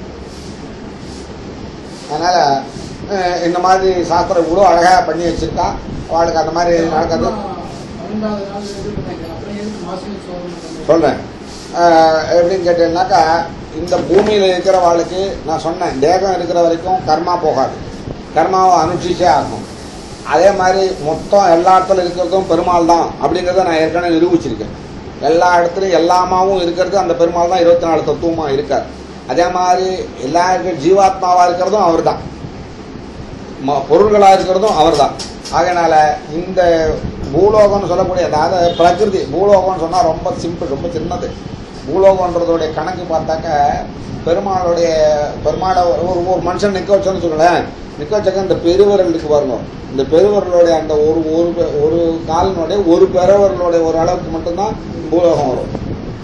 அதனால் இந்த மாதிரி சாஸ்திரம் இவ்வளோ அழகாக பண்ணி வச்சுருக்கா அவளுக்கு அந்த மாதிரி நடக்கிறது பன்னெண்டாவது நாள் இது பண்ணாங்க அப்புறம் எதுக்கு மாசம் சோதனை சொல்கிறேன் எப்படின்னு கேட்டீங்கன்னாக்கா இந்த பூமியில் இருக்கிற வாழ்க்கை நான் சொன்னேன் தேகம் இருக்கிற வரைக்கும் கர்மா போகாது கர்மாவை அனுஷ்டிச்சே ஆகும் அதே மாதிரி மொத்தம் எல்லா இடத்துல இருக்கிறதும் பெருமாள் தான் அப்படிங்கிறத நான் ஏற்கனவே நிரூபிச்சிருக்கேன் எல்லா இடத்துலையும் எல்லாமாவும் இருக்கிறது அந்த பெருமாள் தான் இருபத்தி நாலு தத்துவமாக இருக்கார் அதே மாதிரி எல்லா இருக்கிற ஜீவாத்மாவாக இருக்கிறதும் அவர் தான் பொருள்களாக இருக்கிறதும் அவர் தான் ஆகையினால இந்த பூலோகம்னு சொல்லக்கூடிய அதாவது பிரகிருதி பூலோகம்னு சொன்னால் ரொம்ப சிம்பிள் ரொம்ப சின்னது பூலோகன்றதோடைய கணக்கு பார்த்தாக்க பெருமாளுடைய பெருமாளை ஒரு ஒரு ஒரு மனுஷன் நிற்க வச்சோன்னு வச்சுக்கோங்களேன் நிற்க வச்சாக்க இந்த பெருவிரல் இருக்கு பாருங்க இந்த பெருவிரலுடைய அந்த ஒரு ஒரு பெ- ஒரு காலினுடைய ஒரு பெருவிரலுடைய ஒரு அளவுக்கு மட்டும்தான் பூலோகம் வரும்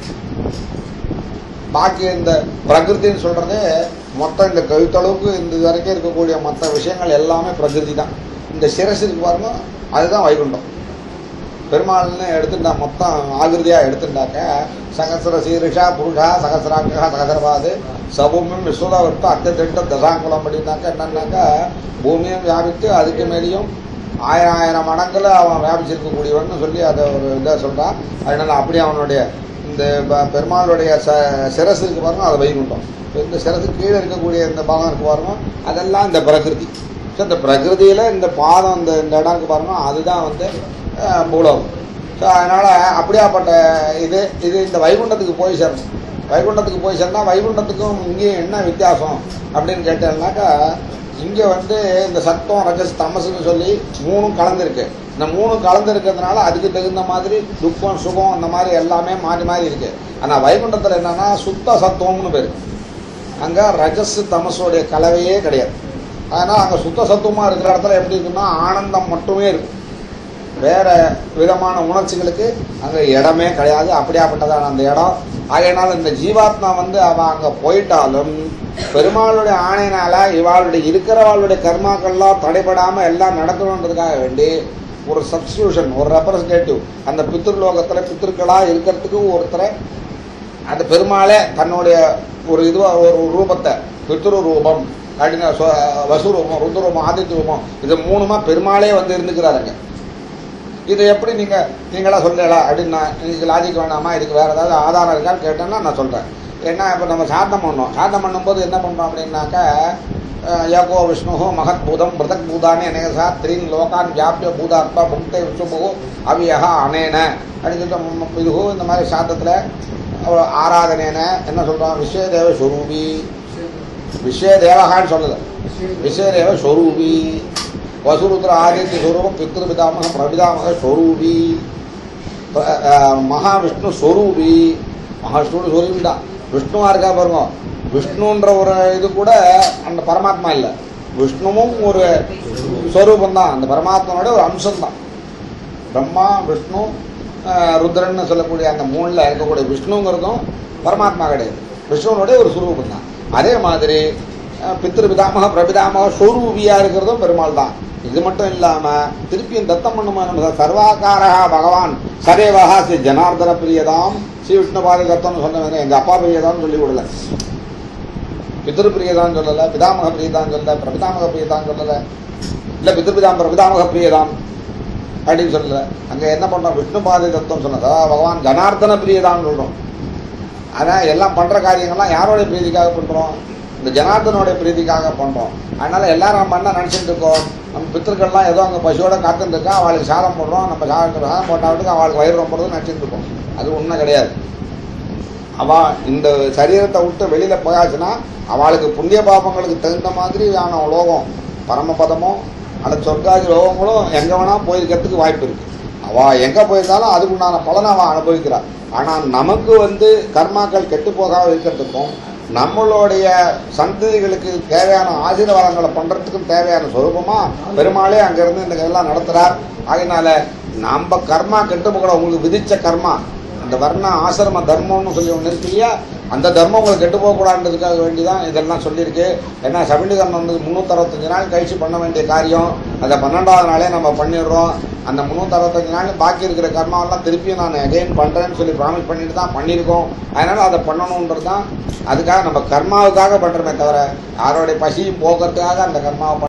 பாக்கி இந்த பிரகிருதின்னு சொல்றது மொத்தம் இந்த கழுத்தளவுக்கு இந்த இது வரைக்கும் இருக்கக்கூடிய மற்ற விஷயங்கள் எல்லாமே பிரகிருதி தான் இந்த சிரசு இருக்கு பாருங்க அதுதான் வைகுண்டம் பெருமாள்னு எடுத்துட்டா மொத்தம் ஆகிருதியாக எடுத்துட்டாக்க சகசிர சீரிஷா புருஷா சகசிராங்கா சகசிரபாது சபூமியும் விஸ்வதாவிற்கு அத்தியத்திட்ட தசாங்குலம் அப்படின்னாக்க என்னன்னாக்கா பூமியும் வியாபித்து அதுக்கு மேலேயும் ஆயிரம் ஆயிரம் மடங்குல அவன் வியாபிச்சிருக்கக்கூடியவன்னு சொல்லி அதை ஒரு இதை சொல்கிறான் அதனால அப்படி அவனுடைய இந்த ப- பெருமாளுடைய ச சிரசு இருக்கு பாருங்க அது வைகுண்டம் இப்ப இந்த சிரசு கீழே இருக்கக்கூடிய இந்த பாகம் இருக்கு பாருங்க அதெல்லாம் இந்த பிரகிருதி ஸோ இந்த பிரகிருதியில் இந்த பாதம் இந்த இந்த இடம் இருக்கு பாருங்க அதுதான் வந்து அஹ், பூலோகம் ஸோ அதனால் அப்படியாப்பட்ட இது இது இந்த வைகுண்டத்துக்கு போய் சேரணும் வைகுண்டத்துக்கு போய் சேர்ந்தா வைகுண்டத்துக்கும் இங்கேயும் என்ன வித்தியாசம் அப்படின்னு கேட்டேன்னாக்கா இங்கே வந்து இந்த சத்தம் ரஜஸ் தமசுன்னு சொல்லி மூணும் கலந்துருக்கு இந்த மூணும் கலந்து இருக்கிறதுனால அதுக்கு தகுந்த மாதிரி துக்கம் சுகம் அந்த மாதிரி எல்லாமே மாறி மாறி இருக்கு ஆனால் வைகுண்டத்தில் என்னன்னா சுத்த சத்துவம்னு பேர் அங்கே ரஜஸ் தமசோடைய கலவையே கிடையாது அதனால் அங்கே சுத்த சத்துவமாக இருக்கிற இடத்துல எப்படி இருக்குன்னா ஆனந்தம் மட்டுமே இருக்கும் வேற விதமான உணர்ச்சிகளுக்கு அங்கே இடமே கிடையாது அப்படியாப்பட்டதான அந்த இடம் ஆகையினால இந்த ஜீவாத்மா வந்து அவன் அங்கே போயிட்டாலும் பெருமாளுடைய ஆணையினால இவாளுடைய இருக்கிறவாளுடைய கர்மாக்கள்லாம் தடைபடாமல் எல்லாம் நடக்கணுன்றதுக்காக வேண்டி ஒரு சப்ஸ்டியூஷன் ஒரு ரெப்ரசன்டேட்டிவ் அந்த பித்ருலோகத்தில் பித்திருக்களாக இருக்கிறதுக்கு ஒருத்தரை அந்த பெருமாளே தன்னுடைய ஒரு இதுவாக ஒரு ரூபத்தை பித்ரு ரூபம் அப்படின்னா சொ- வசு ரூபம் ருத்ர ரூபம் ஆதித்ய ரூபம் இது மூணுமா பெருமாளே வந்து இருந்துக்கிறாருங்க இதை எப்படி நீங்கள் நீங்களா சொல்லலாம் அப்படின்னு நான் இதுக்கு லாஜிக் வேணாமா இதுக்கு வேறு ஏதாவது ஆதாரம் இருக்கான்னு கேட்டேன்னா நான் சொல்கிறேன் ஏன்னா இப்போ நம்ம சாத்தம் பண்ணோம் சாத்தம் பண்ணும்போது என்ன பண்ணுறோம் அப்படின்னாக்கா அஹ், ஏகோ விஷ்ணு மகத் பூதம் மிருதக் பூதானி அநேகசா த்ரீன் லோகான் வியாபிய பூதாத்மா புக்தே விஷ்ணுபு அவியகா அனேன அப்படின்னு சொல்லிட்டு ம- ம- இதுஹு இந்த மாதிரி சாத்தத்தில் ஆராதனேன என்ன சொல்கிறோம் விஸ்வதேவ ஸ்வரூபி விஸ்வதேவகான்னு சொல்லலை விஸ்வதேவ ஸ்வரூபி வசுருத்ர ஆதித்ய ஸ்வரூபம் பித்ருபிதாமக பிரபிதாமக ஸ்வரூபி ப- அஹ், மகாவிஷ்ணு ஸ்வரூபி மகாவிஷ்ணுவோட ஸ்வரூபி தான் விஷ்ணுவா இருக்கா பாருங்க விஷ்ணுன்ற ஒரு இது கூட அந்த பரமாத்மா இல்லை விஷ்ணுவும் ஒரு ஸ்வரூபம் தான் அந்த பரமாத்மாவோட ஒரு அம்சம் தான் பிரம்மா விஷ்ணு அஹ், ருத்ரன்னு சொல்லக்கூடிய அந்த மூணில் இருக்கக்கூடிய விஷ்ணுங்கிறதும் பரமாத்மா கிடையாது விஷ்ணுவனுடைய ஒரு சுரூபம் தான் அதே மாதிரி அஹ், பித்ரு பிதாமக பிரபிதாமக ஸ்வரூபியா இருக்கிறதும் பெருமாள் தான் இது மட்டும் இல்லாம திருப்பியும் தத்தம் பண்ணுமா சர்வாகாரா பகவான் சதேவகா ஸ்ரீ ஜனார்தன பிரியதாம் ஸ்ரீ விஷ்ணு பாத தத்தம்னு சொன்னவங்க எங்க அப்பா பிரியதான்னு சொல்லி கொடுல பித்ரு பிரியதான் சொல்லல பிதாமக பிரியதான் சொல்லல பிரபிதாமக பிரியதான் சொல்லல இல்ல பித்ருபிதாம் பிரபிதாமக பிரியதாம் அப்படின்னு சொல்லல அங்க என்ன பண்றோம் விஷ்ணு பாதை தத்துவம் சொன்னது அதாவது பகவான் ஜனார்தன பிரியதான் சொல்றோம் அதான் எல்லாம் பண்ற காரியங்கள்லாம் யாரோட பிரீதிக்காக பண்றோம் இந்த ஜனார்தனோட பிரீதிக்காக பண்றோம் அதனால எல்லாரும் நம்ம என்ன நினைச்சிட்டு இருக்கோம் நம்ம பித்தர்கள்லாம் ஏதோ அங்க பசுவோட காத்துட்டு இருக்கா அவளுக்கு சாதம் போடுறோம் நம்ம சாதம் சாதம் போட்டாவிட்டு அவளுக்கு வயிறு ரொம்பறது நினைச்சிட்டு இருக்கோம் அது உண்மை கிடையாது அவ இந்த சரீரத்தை விட்டு வெளியில போயாச்சுன்னா அவளுக்கு புண்ணிய பாபங்களுக்கு தகுந்த மாதிரி ஆன லோகம் பரமபதமோ அல்லது சொர்க்காதி லோகங்களும் எங்க வேணா போயிருக்கிறதுக்கு வாய்ப்பு இருக்கு அவ எங்க போயிருந்தாலும் அதுக்கு உண்டான பலனை அவ அனுபவிக்கிறா ஆனா நமக்கு வந்து கர்மாக்கள் கெட்டு போகாம இருக்கிறதுக்கும் நம்மளுடைய சந்ததிகளுக்கு தேவையான ஆசீர்வாதங்களை பண்றதுக்கும் தேவையான சொரூபமா பெருமாளே அங்கிருந்து இந்த எல்லாம் நடத்துறார் அதனால நம்ம கர்மா கெட்டு போகல உங்களுக்கு விதிச்ச கர்மா அந்த வர்ண ஆசிரம தர்மம்னு சொல்லி ஒன்று இருக்கு இல்லையா அந்த தர்மம் உங்களுக்கு கெட்டு போகக்கூடாதுன்றதுக்காக வேண்டி தான் இதெல்லாம் சொல்லியிருக்கு ஏன்னா சபிண்டிகரணம் வந்து முந்நூற்றறுபத்தஞ்சு நாள் கழிச்சு பண்ண வேண்டிய காரியம் அதை பன்னெண்டாவது நாளே நம்ம பண்ணிடுறோம் அந்த முந்நூற்றறுபத்தஞ்சு நாள் பாக்கி இருக்கிற கர்மாவெல்லாம் திருப்பியும் நான் அகைன் பண்ணுறேன்னு சொல்லி ப்ராமிஸ் பண்ணிட்டு தான் பண்ணியிருக்கோம் அதனால் அதை பண்ணணுன்றது தான் அதுக்காக நம்ம கர்மாவுக்காக பண்ணுறோமே தவிர யாரோடைய பசியும் போக்குறதுக்காக அந்த கர்மாவை